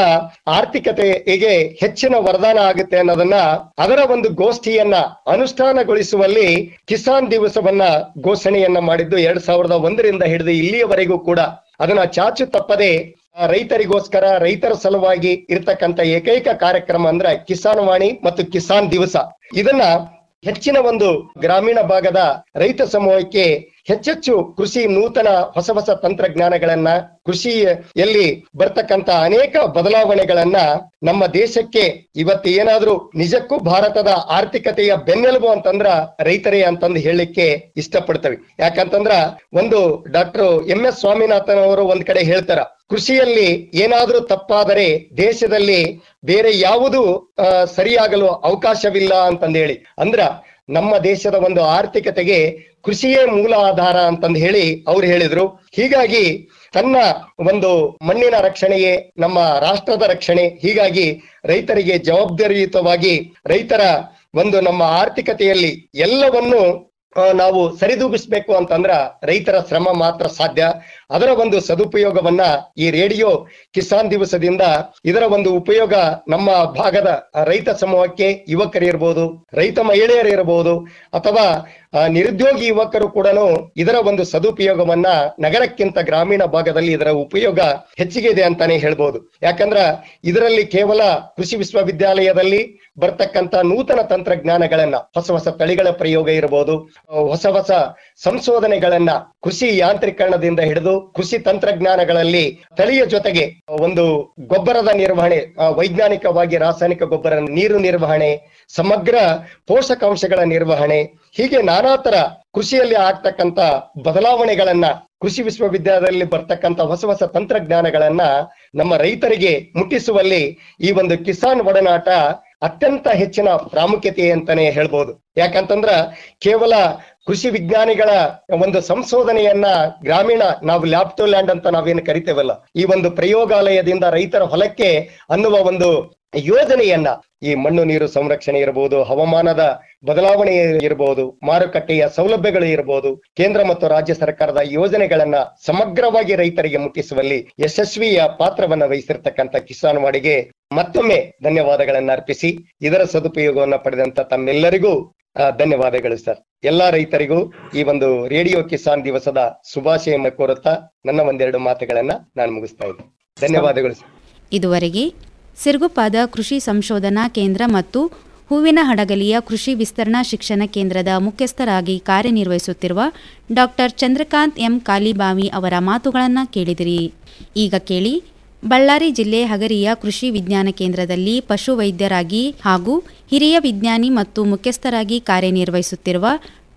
ಆರ್ಥಿಕತೆಗೆ ಹೆಚ್ಚಿನ ವರದಾನ ಆಗುತ್ತೆ ಅನ್ನೋದನ್ನ ಅದರ ಒಂದು ಗೋಷ್ಠಿಯನ್ನ ಅನುಷ್ಠಾನಗೊಳಿಸುವಲ್ಲಿ ಕಿಸಾನ್ ದಿವಸವನ್ನ ಘೋಷಣೆಯನ್ನ ಮಾಡಿದ್ದು ಎರಡ್ ಸಾವಿರದ ಒಂದರಿಂದ ಹಿಡಿದು ಇಲ್ಲಿಯವರೆಗೂ ಕೂಡ ಅದನ್ನ ಚಾಚು ತಪ್ಪದೆ ಆ ರೈತರಿಗೋಸ್ಕರ ರೈತರ ಸಲುವಾಗಿ ಇರ್ತಕ್ಕಂತ ಏಕೈಕ ಕಾರ್ಯಕ್ರಮ ಅಂದ್ರೆ ಕಿಸಾನ್ ವಾಣಿ ಮತ್ತು ಕಿಸಾನ್ ದಿವಸ ಇದನ್ನ ಹೆಚ್ಚಿನ ಒಂದು ಗ್ರಾಮೀಣ ಭಾಗದ ರೈತ ಸಮೂಹಕ್ಕೆ ಹೆಚ್ಚೆಚ್ಚು ಕೃಷಿ ನೂತನ ಹೊಸ ಹೊಸ ತಂತ್ರಜ್ಞಾನಗಳನ್ನ ಕೃಷಿಯಲ್ಲಿ ಬರ್ತಕ್ಕಂತ ಅನೇಕ ಬದಲಾವಣೆಗಳನ್ನ ನಮ್ಮ ದೇಶಕ್ಕೆ ಇವತ್ತು ಏನಾದ್ರೂ ನಿಜಕ್ಕೂ ಭಾರತದ ಆರ್ಥಿಕತೆಯ ಬೆನ್ನೆಲುಬು ಅಂತಂದ್ರ ರೈತರೇ ಅಂತಂದು ಹೇಳಲಿಕ್ಕೆ ಇಷ್ಟಪಡ್ತೇವೆ ಯಾಕಂತಂದ್ರ ಒಂದು ಡಾಕ್ಟರ್ ಎಂ ಎಸ್ ಸ್ವಾಮಿನಾಥನ್ ಅವರು ಒಂದ್ ಕಡೆ ಹೇಳ್ತಾರ ಕೃಷಿಯಲ್ಲಿ ಏನಾದ್ರೂ ತಪ್ಪಾದರೆ ದೇಶದಲ್ಲಿ ಬೇರೆ ಯಾವುದು ಆ, ಸರಿಯಾಗಲು ಅವಕಾಶವಿಲ್ಲ ಅಂತಂದೇಳಿ ಅಂದ್ರ ನಮ್ಮ ದೇಶದ ಒಂದು ಆರ್ಥಿಕತೆಗೆ ಕೃಷಿಯೇ ಮೂಲ ಆಧಾರ ಅಂತಂದು ಹೇಳಿ ಅವ್ರು ಹೇಳಿದ್ರು ಹೀಗಾಗಿ ತನ್ನ ಒಂದು ಮಣ್ಣಿನ ರಕ್ಷಣೆಯೇ ನಮ್ಮ ರಾಷ್ಟ್ರದ ರಕ್ಷಣೆ ಹೀಗಾಗಿ ರೈತರಿಗೆ ಜವಾಬ್ದಾರಿಯುತವಾಗಿ ರೈತರ ಒಂದು ನಮ್ಮ ಆರ್ಥಿಕತೆಯಲ್ಲಿ ಎಲ್ಲವನ್ನು ಆ, ನಾವು ಸರಿದೂಗಿಸ್ಬೇಕು ಅಂತಂದ್ರ ರೈತರ ಶ್ರಮ ಮಾತ್ರ ಸಾಧ್ಯ ಅದರ ಒಂದು ಸದುಪಯೋಗವನ್ನ ಈ ರೇಡಿಯೋ ಕಿಸಾನ್ ದಿವಸದಿಂದ ಇದರ ಒಂದು ಉಪಯೋಗ ನಮ್ಮ ಭಾಗದ ರೈತ ಸಮೂಹಕ್ಕೆ ಯುವಕರಿರ್ಬೋದು ರೈತ ಮಹಿಳೆಯರಿರಬಹುದು ಅಥವಾ ಆ, ನಿರುದ್ಯೋಗಿ ಯುವಕರು ಕೂಡ ಇದರ ಒಂದು ಸದುಪಯೋಗವನ್ನ ನಗರಕ್ಕಿಂತ ಗ್ರಾಮೀಣ ಭಾಗದಲ್ಲಿ ಇದರ ಉಪಯೋಗ ಹೆಚ್ಚಿಗೆ ಇದೆ ಅಂತಾನೆ ಹೇಳ್ಬೋದು ಯಾಕಂದ್ರ ಇದರಲ್ಲಿ ಕೇವಲ ಕೃಷಿ ವಿಶ್ವವಿದ್ಯಾಲಯದಲ್ಲಿ ಬರ್ತಕ್ಕಂತ ನೂತನ ತಂತ್ರಜ್ಞಾನಗಳನ್ನ ಹೊಸ ಹೊಸ ತಳಿಗಳ ಪ್ರಯೋಗ ಇರಬಹುದು ಆ, ಹೊಸ ಹೊಸ ಸಂಶೋಧನೆಗಳನ್ನ ಕೃಷಿ ಯಾಂತ್ರೀಕರಣದಿಂದ ಹಿಡಿದು ಕೃಷಿ ತಂತ್ರಜ್ಞಾನಗಳಲ್ಲಿ ತಳಿಯ ಜೊತೆಗೆ ಒಂದು ಗೊಬ್ಬರದ ನಿರ್ವಹಣೆ ಆ, ವೈಜ್ಞಾನಿಕವಾಗಿ ರಾಸಾಯನಿಕ ಗೊಬ್ಬರ ನೀರು ನಿರ್ವಹಣೆ ಸಮಗ್ರ ಪೋಷಕಾಂಶಗಳ ನಿರ್ವಹಣೆ ಹೀಗೆ ನಾನಾ ತರ ಕೃಷಿಯಲ್ಲಿ ಆಗ್ತಕ್ಕಂತ ಬದಲಾವಣೆಗಳನ್ನ ಕೃಷಿ ವಿಶ್ವವಿದ್ಯಾಲಯದಲ್ಲಿ ಬರ್ತಕ್ಕಂತ ಹೊಸ ಹೊಸ ತಂತ್ರಜ್ಞಾನಗಳನ್ನ ನಮ್ಮ ರೈತರಿಗೆ ಮುಟ್ಟಿಸುವಲ್ಲಿ ಈ ಒಂದು ಕಿಸಾನ್ ಒಡನಾಟ ಅತ್ಯಂತ ಹೆಚ್ಚಿನ ಪ್ರಾಮುಖ್ಯತೆ ಅಂತಾನೆ ಹೇಳ್ಬೋದು ಯಾಕಂತಂದ್ರ ಕೇವಲ ಕೃಷಿ ವಿಜ್ಞಾನಿಗಳ ಒಂದು ಸಂಶೋಧನೆಯನ್ನ ಗ್ರಾಮೀಣ ನಾವು ಲ್ಯಾಬ್ ಟು ಲ್ಯಾಂಡ್ ಅಂತ ನಾವೇನು ಕರಿತೇವಲ್ಲ ಈ ಒಂದು ಪ್ರಯೋಗಾಲಯದಿಂದ ರೈತರ ಹೊಲಕ್ಕೆ ಅನ್ನುವ ಒಂದು ಯೋಜನೆಯನ್ನ ಈ ಮಣ್ಣು ನೀರು ಸಂರಕ್ಷಣೆ ಇರಬಹುದು ಹವಾಮಾನದ ಬದಲಾವಣೆ ಇರಬಹುದು ಮಾರುಕಟ್ಟೆಯ ಸೌಲಭ್ಯಗಳು ಇರಬಹುದು ಕೇಂದ್ರ ಮತ್ತು ರಾಜ್ಯ ಸರ್ಕಾರದ ಯೋಜನೆಗಳನ್ನ ಸಮಗ್ರವಾಗಿ ರೈತರಿಗೆ ಮುಟ್ಟಿಸುವಲ್ಲಿ ಯಶಸ್ವಿಯ ಪಾತ್ರವನ್ನ ವಹಿಸಿರ್ತಕ್ಕಂಥ ಕಿಸಾನ್ ವಾಡಿಗೆ ಮತ್ತೊಮ್ಮೆ ಧನ್ಯವಾದಗಳನ್ನ ಅರ್ಪಿಸಿ ಇದರ ಸದುಪಯೋಗವನ್ನ ಪಡೆದಂತ ತಮ್ಮೆಲ್ಲರಿಗೂ ಆ, ಧನ್ಯವಾದಗಳು ಸರ್ ಎಲ್ಲಾ ರೈತರಿಗೂ ಈ ಒಂದು ರೇಡಿಯೋ ಕಿಸಾನ್ ದಿವಸದ ಶುಭಾಶಯನ್ನ ಕೋರುತ್ತಾ ನನ್ನ ಒಂದೆರಡು ಮಾತುಗಳನ್ನ ನಾನು ಮುಗಿಸ್ತಾ ಇದ್ದೀನಿ ಧನ್ಯವಾದಗಳು ಸರ್ ಇದುವರೆಗೆ ಸಿರುಗುಪ್ಪಾದ ಕೃಷಿ ಸಂಶೋಧನಾ ಕೇಂದ್ರ ಮತ್ತು ಹೂವಿನ ಹಡಗಲಿಯ ಕೃಷಿ ವಿಸ್ತರಣಾ ಶಿಕ್ಷಣ ಕೇಂದ್ರದ ಮುಖ್ಯಸ್ಥರಾಗಿ ಕಾರ್ಯನಿರ್ವಹಿಸುತ್ತಿರುವ ಡಾಕ್ಟರ್ ಚಂದ್ರಕಾಂತ್ ಎಂ ಕಾಲಿಬಾವಿ ಅವರ ಮಾತುಗಳನ್ನು ಕೇಳಿದಿರಿ ಈಗ ಕೇಳಿ ಬಳ್ಳಾರಿ ಜಿಲ್ಲೆ ಹಗರಿಯ ಕೃಷಿ ವಿಜ್ಞಾನ ಕೇಂದ್ರದಲ್ಲಿ ಪಶು ವೈದ್ಯರಾಗಿ ಹಾಗೂ ಹಿರಿಯ ವಿಜ್ಞಾನಿ ಮತ್ತು ಮುಖ್ಯಸ್ಥರಾಗಿ ಕಾರ್ಯನಿರ್ವಹಿಸುತ್ತಿರುವ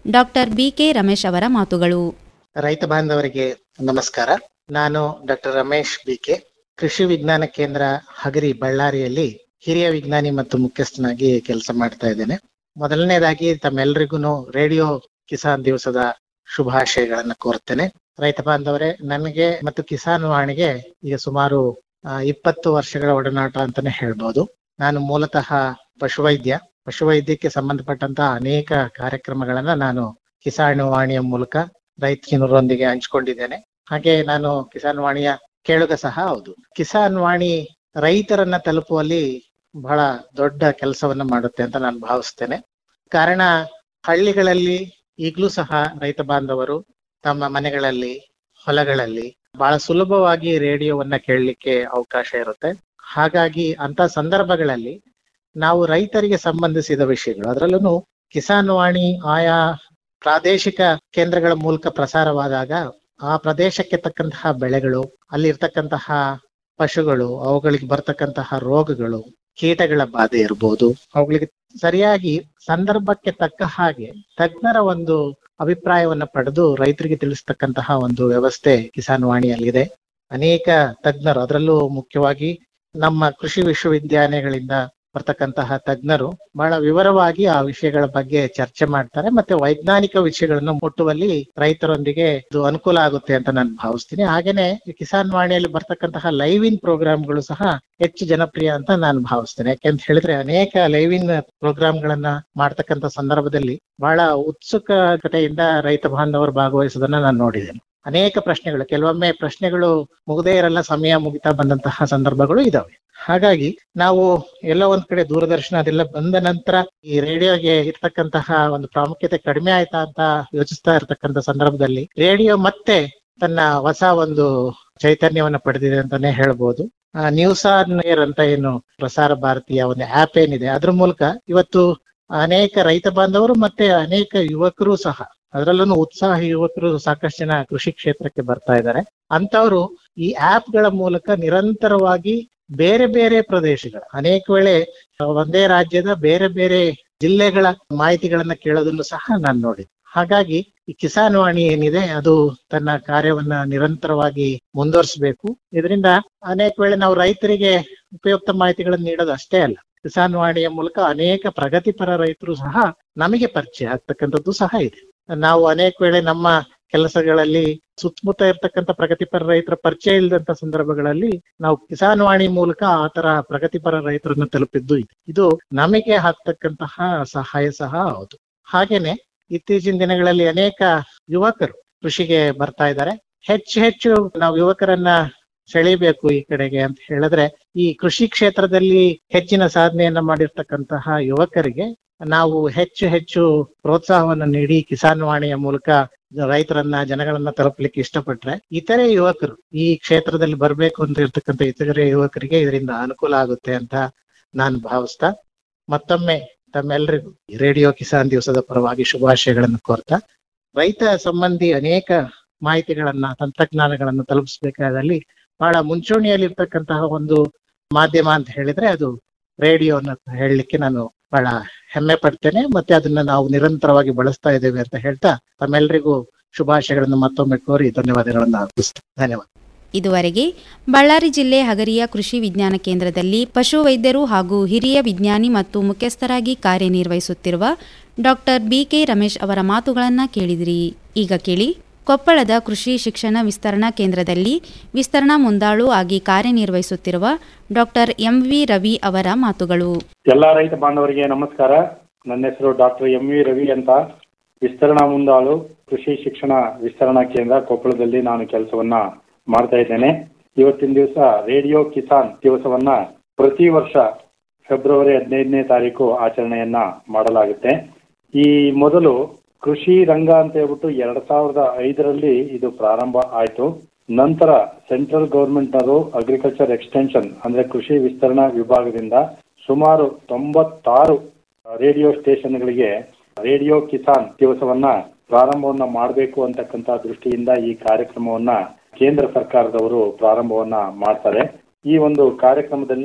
ಡಾಕ್ಟರ್ ಬಿಕೆ ರಮೇಶ್ ಅವರ ಮಾತುಗಳು ರೈತ ಬಾಂಧವರಿಗೆ ನಮಸ್ಕಾರ ನಾನು ಡಾಕ್ಟರ್ ರಮೇಶ್ ಬಿಕೆ ಕೃಷಿ ವಿಜ್ಞಾನ ಕೇಂದ್ರ ಹಗರಿ ಬಳ್ಳಾರಿಯಲ್ಲಿ ಹಿರಿಯ ವಿಜ್ಞಾನಿ ಮತ್ತು ಮುಖ್ಯಸ್ಥನಾಗಿ ಕೆಲಸ ಮಾಡ್ತಾ ಇದ್ದೇನೆ ಮೊದಲನೇದಾಗಿ ತಮ್ಮೆಲ್ಲರಿಗೂ ರೇಡಿಯೋ ಕಿಸಾನ್ ದಿವಸದ ಶುಭಾಶಯಗಳನ್ನ ಕೋರ್ತೇನೆ ರೈತ ಬಾಂಧವರೇ ನನಗೆ ಮತ್ತು ಕಿಸಾನ್ ವಾಣಿಗೆ ಈಗ ಸುಮಾರು ಆ, ಇಪ್ಪತ್ತು ವರ್ಷಗಳ ಒಡನಾಟ ಅಂತಾನೆ ಹೇಳ್ಬೋದು ನಾನು ಮೂಲತಃ ಪಶುವೈದ್ಯ ಪಶುವೈದ್ಯಕ್ಕೆ ಸಂಬಂಧಪಟ್ಟಂತಹ ಅನೇಕ ಕಾರ್ಯಕ್ರಮಗಳನ್ನ ನಾನು ಕಿಸಾನ್ ವಾಣಿಯ ಮೂಲಕ ರೈತರೊಂದಿಗೆ ಹಂಚಿಕೊಂಡಿದ್ದೇನೆ ಹಾಗೆ ನಾನು ಕಿಸಾನ್ ವಾಣಿಯ ಕೇಳುಗ ಸಹ ಹೌದು ಕಿಸಾನ್ ವಾಣಿ ರೈತರನ್ನ ತಲುಪುವಲ್ಲಿ ಬಹಳ ದೊಡ್ಡ ಕೆಲಸವನ್ನ ಮಾಡುತ್ತೆ ಅಂತ ನಾನು ಭಾವಿಸ್ತೇನೆ ಕಾರಣ ಹಳ್ಳಿಗಳಲ್ಲಿ ಈಗಲೂ ಸಹ ರೈತ ಬಾಂಧವರು ತಮ್ಮ ಮನೆಗಳಲ್ಲಿ ಹೊಲಗಳಲ್ಲಿ ಬಹಳ ಸುಲಭವಾಗಿ ರೇಡಿಯೋವನ್ನ ಕೇಳಲಿಕ್ಕೆ ಅವಕಾಶ ಇರುತ್ತೆ ಹಾಗಾಗಿ ಅಂತ ಸಂದರ್ಭಗಳಲ್ಲಿ ನಾವು ರೈತರಿಗೆ ಸಂಬಂಧಿಸಿದ ವಿಷಯಗಳು ಅದರಲ್ಲೂ ಕಿಸಾನ್ ವಾಣಿ ಆಯಾ ಪ್ರಾದೇಶಿಕ ಕೇಂದ್ರಗಳ ಮೂಲಕ ಪ್ರಸಾರವಾದಾಗ ಆ ಪ್ರದೇಶಕ್ಕೆ ತಕ್ಕಂತಹ ಬೆಳೆಗಳು ಅಲ್ಲಿ ಇರ್ತಕ್ಕಂತಹ ಪಶುಗಳು ಅವುಗಳಿಗೆ ಬರ್ತಕ್ಕಂತಹ ರೋಗಗಳು ಕೀಟಗಳ ಬಾಧೆ ಇರ್ಬೋದು ಅವುಗಳಿಗೆ ಸರಿಯಾಗಿ ಸಂದರ್ಭಕ್ಕೆ ತಕ್ಕ ಹಾಗೆ ತಜ್ಞರ ಒಂದು ಅಭಿಪ್ರಾಯವನ್ನ ಪಡೆದು ರೈತರಿಗೆ ತಿಳಿಸ್ತಕ್ಕಂತಹ ಒಂದು ವ್ಯವಸ್ಥೆ ಕಿಸಾನ್ ವಾಣಿಯಲ್ಲಿದೆ ಅನೇಕ ತಜ್ಞರು ಅದರಲ್ಲೂ ಮುಖ್ಯವಾಗಿ ನಮ್ಮ ಕೃಷಿ ವಿಶ್ವವಿದ್ಯಾಲಯಗಳಿಂದ ಬರ್ತಕ್ಕಂತಹ ತಜ್ಞರು ಬಹಳ ವಿವರವಾಗಿ ಆ ವಿಷಯಗಳ ಬಗ್ಗೆ ಚರ್ಚೆ ಮಾಡ್ತಾರೆ ಮತ್ತೆ ವೈಜ್ಞಾನಿಕ ವಿಷಯಗಳನ್ನು ಮುಟ್ಟುವಲ್ಲಿ ರೈತರೊಂದಿಗೆ ಇದು ಅನುಕೂಲ ಆಗುತ್ತೆ ಅಂತ ನಾನು ಭಾವಿಸ್ತೀನಿ ಹಾಗೇನೆ ಈ ಕಿಸಾನ್ ವಾಣಿಯಲ್ಲಿ ಬರ್ತಕ್ಕಂತಹ ಲೈವ್ ಇನ್ ಪ್ರೋಗ್ರಾಮ್ಗಳು ಸಹ ಹೆಚ್ಚು ಜನಪ್ರಿಯ ಅಂತ ನಾನು ಭಾವಿಸ್ತೇನೆ ಯಾಕೆಂತ ಹೇಳಿದ್ರೆ ಅನೇಕ ಲೈವ್ ಇನ್ ಪ್ರೋಗ್ರಾಮ್ಗಳನ್ನ ಮಾಡ್ತಕ್ಕಂಥ ಸಂದರ್ಭದಲ್ಲಿ ಬಹಳ ಉತ್ಸುಕತೆಯಿಂದ ರೈತ ಬಾಂಧವರು ಭಾಗವಹಿಸೋದನ್ನ ನಾನು ನೋಡಿದ್ದೇನೆ ಅನೇಕ ಪ್ರಶ್ನೆಗಳು ಕೆಲವೊಮ್ಮೆ ಪ್ರಶ್ನೆಗಳು ಮುಗದೇ ಇರಲ್ಲ ಸಮಯ ಮುಗಿತಾ ಬಂದಂತಹ ಸಂದರ್ಭಗಳು ಇದಾವೆ ಹಾಗಾಗಿ ನಾವು ಎಲ್ಲೋ ಒಂದ್ ಕಡೆ ದೂರದರ್ಶನ ಅದೆಲ್ಲ ಬಂದ ನಂತರ ಈ ರೇಡಿಯೋಗೆ ಇರ್ತಕ್ಕಂತಹ ಒಂದು ಪ್ರಾಮುಖ್ಯತೆ ಕಡಿಮೆ ಆಯ್ತಾ ಅಂತ ಯೋಚಿಸ್ತಾ ಇರ್ತಕ್ಕಂಥ ಸಂದರ್ಭದಲ್ಲಿ ರೇಡಿಯೋ ಮತ್ತೆ ತನ್ನ ಹೊಸ ಒಂದು ಚೈತನ್ಯವನ್ನ ಪಡೆದಿದೆ ಅಂತಾನೆ ಹೇಳ್ಬೋದು ನ್ಯೂಸ್ ಆನ್ ಏರ್ ಅಂತ ಏನು ಪ್ರಸಾರ ಭಾರತೀಯ ಒಂದು ಆಪ್ ಏನಿದೆ ಅದ್ರ ಮೂಲಕ ಇವತ್ತು ಅನೇಕ ರೈತ ಬಾಂಧವರು ಮತ್ತೆ ಅನೇಕ ಯುವಕರು ಸಹ ಅದರಲ್ಲೂ ಉತ್ಸಾಹಿ ಯುವಕರು ಸಾಕಷ್ಟು ಜನ ಕೃಷಿ ಕ್ಷೇತ್ರಕ್ಕೆ ಬರ್ತಾ ಇದ್ದಾರೆ ಅಂತವರು ಈ ಆಪ್ ಗಳ ಮೂಲಕ ನಿರಂತರವಾಗಿ ಬೇರೆ ಬೇರೆ ಪ್ರದೇಶಗಳ ಅನೇಕ ವೇಳೆ ಒಂದೇ ರಾಜ್ಯದ ಬೇರೆ ಬೇರೆ ಜಿಲ್ಲೆಗಳ ಮಾಹಿತಿಗಳನ್ನ ಕೇಳೋದನ್ನು ಸಹ ನಾನು ನೋಡಿದೆ ಹಾಗಾಗಿ ಈ ಕಿಸಾನ್ ವಾಣಿ ಏನಿದೆ ಅದು ತನ್ನ ಕಾರ್ಯವನ್ನ ನಿರಂತರವಾಗಿ ಮುಂದುವರಿಸಬೇಕು ಇದರಿಂದ ಅನೇಕ ವೇಳೆ ನಾವು ರೈತರಿಗೆ ಉಪಯುಕ್ತ ಮಾಹಿತಿಗಳನ್ನು ನೀಡೋದು ಅಷ್ಟೇ ಅಲ್ಲ ಕಿಸಾನ್ ವಾಣಿಯ ಮೂಲಕ ಅನೇಕ ಪ್ರಗತಿಪರ ರೈತರು ಸಹ ನಮಗೆ ಪರಿಚಯ ಆಗ್ತಕ್ಕಂಥದ್ದು ಸಹ ಇದೆ ನಾವು ಅನೇಕ ವೇಳೆ ನಮ್ಮ ಕೆಲಸಗಳಲ್ಲಿ ಸುತ್ತಮುತ್ತ ಇರ್ತಕ್ಕಂಥ ಪ್ರಗತಿಪರ ರೈತರ ಪರಿಚಯ ಇಲ್ಲದಂತ ಸಂದರ್ಭಗಳಲ್ಲಿ ನಾವು ಕಿಸಾನ್ ವಾಣಿ ಮೂಲಕ ಆ ತರ ಪ್ರಗತಿಪರ ರೈತರನ್ನ ತಲುಪಿದ್ದು ಇದೆ ಇದು ನಮಗೆ ಆಗ್ತಕ್ಕಂತಹ ಸಹಾಯ ಸಹ ಹೌದು ಹಾಗೇನೆ ಇತ್ತೀಚಿನ ದಿನಗಳಲ್ಲಿ ಅನೇಕ ಯುವಕರು ಕೃಷಿಗೆ ಬರ್ತಾ ಇದ್ದಾರೆ ಹೆಚ್ಚು ಹೆಚ್ಚು ನಾವು ಯುವಕರನ್ನ ಸೆಳಿಬೇಕು ಈ ಕಡೆಗೆ ಅಂತ ಹೇಳಿದ್ರೆ ಈ ಕೃಷಿ ಕ್ಷೇತ್ರದಲ್ಲಿ ಹೆಚ್ಚಿನ ಸಾಧನೆಯನ್ನ ಮಾಡಿರ್ತಕ್ಕಂತಹ ಯುವಕರಿಗೆ ನಾವು ಹೆಚ್ಚು ಹೆಚ್ಚು ಪ್ರೋತ್ಸಾಹವನ್ನು ನೀಡಿ ಕಿಸಾನ್ ವಾಣಿಯ ಮೂಲಕ ರೈತರನ್ನ ಜನಗಳನ್ನ ತಲುಪಲಿಕ್ಕೆ ಇಷ್ಟಪಟ್ರೆ ಇತರೆ ಯುವಕರು ಈ ಕ್ಷೇತ್ರದಲ್ಲಿ ಬರಬೇಕು ಅಂತ ಇರ್ತಕ್ಕಂಥ ಇತರೆ ಯುವಕರಿಗೆ ಇದರಿಂದ ಅನುಕೂಲ ಆಗುತ್ತೆ ಅಂತ ನಾನು ಭಾವಿಸ್ತಾ ಮತ್ತೊಮ್ಮೆ ತಮ್ಮೆಲ್ಲರಿಗೂ ಈ ರೇಡಿಯೋ ಕಿಸಾನ್ ದಿವಸದ ಪರವಾಗಿ ಶುಭಾಶಯಗಳನ್ನು ಕೋರ್ತಾ ರೈತ ಸಂಬಂಧಿ ಅನೇಕ ಮಾಹಿತಿಗಳನ್ನ ತಂತ್ರಜ್ಞಾನಗಳನ್ನು ತಲುಪಿಸಬೇಕಾದಲ್ಲಿ ಬಹಳ ಮುಂಚೂಣಿಯಲ್ಲಿರ್ತಕ್ಕಂತಹ ಒಂದು ಮಾಧ್ಯಮ ಅಂತ ಹೇಳಿದ್ರೆ ಅದು ರೇಡಿಯೋ ಅಂತ ಹೇಳಲಿಕ್ಕೆ ನಾನು ಬಹಳ ಹೆಮ್ಮೆ ಪಡ್ತೇನೆ ಮತ್ತೆ ಅದನ್ನ ನಾವು ನಿರಂತರವಾಗಿ ಬಳಸ್ತಾ ಇದ್ದೇವೆ ಅಂತ ಹೇಳ್ತಾ ತಮ್ಮೆಲ್ಲರಿಗೂ ಶುಭಾಶಯಗಳನ್ನು ಮತ್ತೊಮ್ಮೆ ಕೋರಿ ಧನ್ಯವಾದಗಳನ್ನು ಅರ್ಪಿಸ್ತೇನೆ ಧನ್ಯವಾದ ಇದುವರೆಗೆ ಬಳ್ಳಾರಿ ಜಿಲ್ಲೆ ಹಗರಿಯ ಕೃಷಿ ವಿಜ್ಞಾನ ಕೇಂದ್ರದಲ್ಲಿ ಪಶುವೈದ್ಯರು ಹಾಗೂ ಹಿರಿಯ ವಿಜ್ಞಾನಿ ಮತ್ತು ಮುಖ್ಯಸ್ಥರಾಗಿ ಕಾರ್ಯನಿರ್ವಹಿಸುತ್ತಿರುವ ಡಾಕ್ಟರ್ ಬಿಕೆ ರಮೇಶ್ ಅವರ ಮಾತುಗಳನ್ನು ಕೇಳಿದಿರಿ ಈಗ ಕೇಳಿ ಕೊಪ್ಪಳದ ಕೃಷಿ ಶಿಕ್ಷಣ ವಿಸ್ತರಣಾ ಕೇಂದ್ರದಲ್ಲಿ ವಿಸ್ತರಣಾ ಮುಂದಾಳು ಆಗಿ ಕಾರ್ಯನಿರ್ವಹಿಸುತ್ತಿರುವ ಡಾಕ್ಟರ್ ಎಂವಿ ರವಿ ಅವರ ಮಾತುಗಳು ಎಲ್ಲಾ ರೈತ ಬಾಂಧವರಿಗೆ ನಮಸ್ಕಾರ ನನ್ನ ಹೆಸರು ಡಾಕ್ಟರ್ ಎಂ ವಿ ರವಿ ಅಂತ ವಿಸ್ತರಣಾ ಮುಂದಾಳು ಕೃಷಿ ಶಿಕ್ಷಣ ವಿಸ್ತರಣಾ ಕೇಂದ್ರ ಕೊಪ್ಪಳದಲ್ಲಿ ನಾನು ಕೆಲಸವನ್ನ ಮಾಡ್ತಾ ಇದ್ದೇನೆ ಇವತ್ತಿನ ದಿವಸ ರೇಡಿಯೋ ಕಿಸಾನ್ ದಿವಸವನ್ನ ಪ್ರತಿ ವರ್ಷ ಫೆಬ್ರವರಿ ಹದಿನೈದನೇ ತಾರೀಕು ಆಚರಣೆಯನ್ನ ಮಾಡಲಾಗುತ್ತೆ ಈ ಮೊದಲು ಕೃಷಿ ರಂಗ ಅಂತ ಹೇಳ್ಬಿಟ್ಟು ಎರಡ್ ಸಾವಿರದ ಐದರಲ್ಲಿ ಇದು ಪ್ರಾರಂಭ ಆಯ್ತು ನಂತರ ಸೆಂಟ್ರಲ್ ಗವರ್ಮೆಂಟ್ ನವರು ಅಗ್ರಿಕಲ್ಚರ್ ಎಕ್ಸ್ಟೆನ್ಷನ್ ಅಂದ್ರೆ ಕೃಷಿ ವಿಸ್ತರಣಾ ವಿಭಾಗದಿಂದ ಸುಮಾರು ತೊಂಬತ್ತಾರು ರೇಡಿಯೋ ಸ್ಟೇಷನ್ಗಳಿಗೆ ರೇಡಿಯೋ ಕಿಸಾನ್ ದಿವಸವನ್ನ ಪ್ರಾರಂಭವನ್ನ ಮಾಡಬೇಕು ಅಂತಕ್ಕಂತ ದೃಷ್ಟಿಯಿಂದ ಈ ಕಾರ್ಯಕ್ರಮವನ್ನ ಕೇಂದ್ರ ಸರ್ಕಾರದವರು ಪ್ರಾರಂಭವನ್ನ ಮಾಡ್ತಾರೆ ಈ ಒಂದು ಕಾರ್ಯಕ್ರಮದಲ್ಲಿ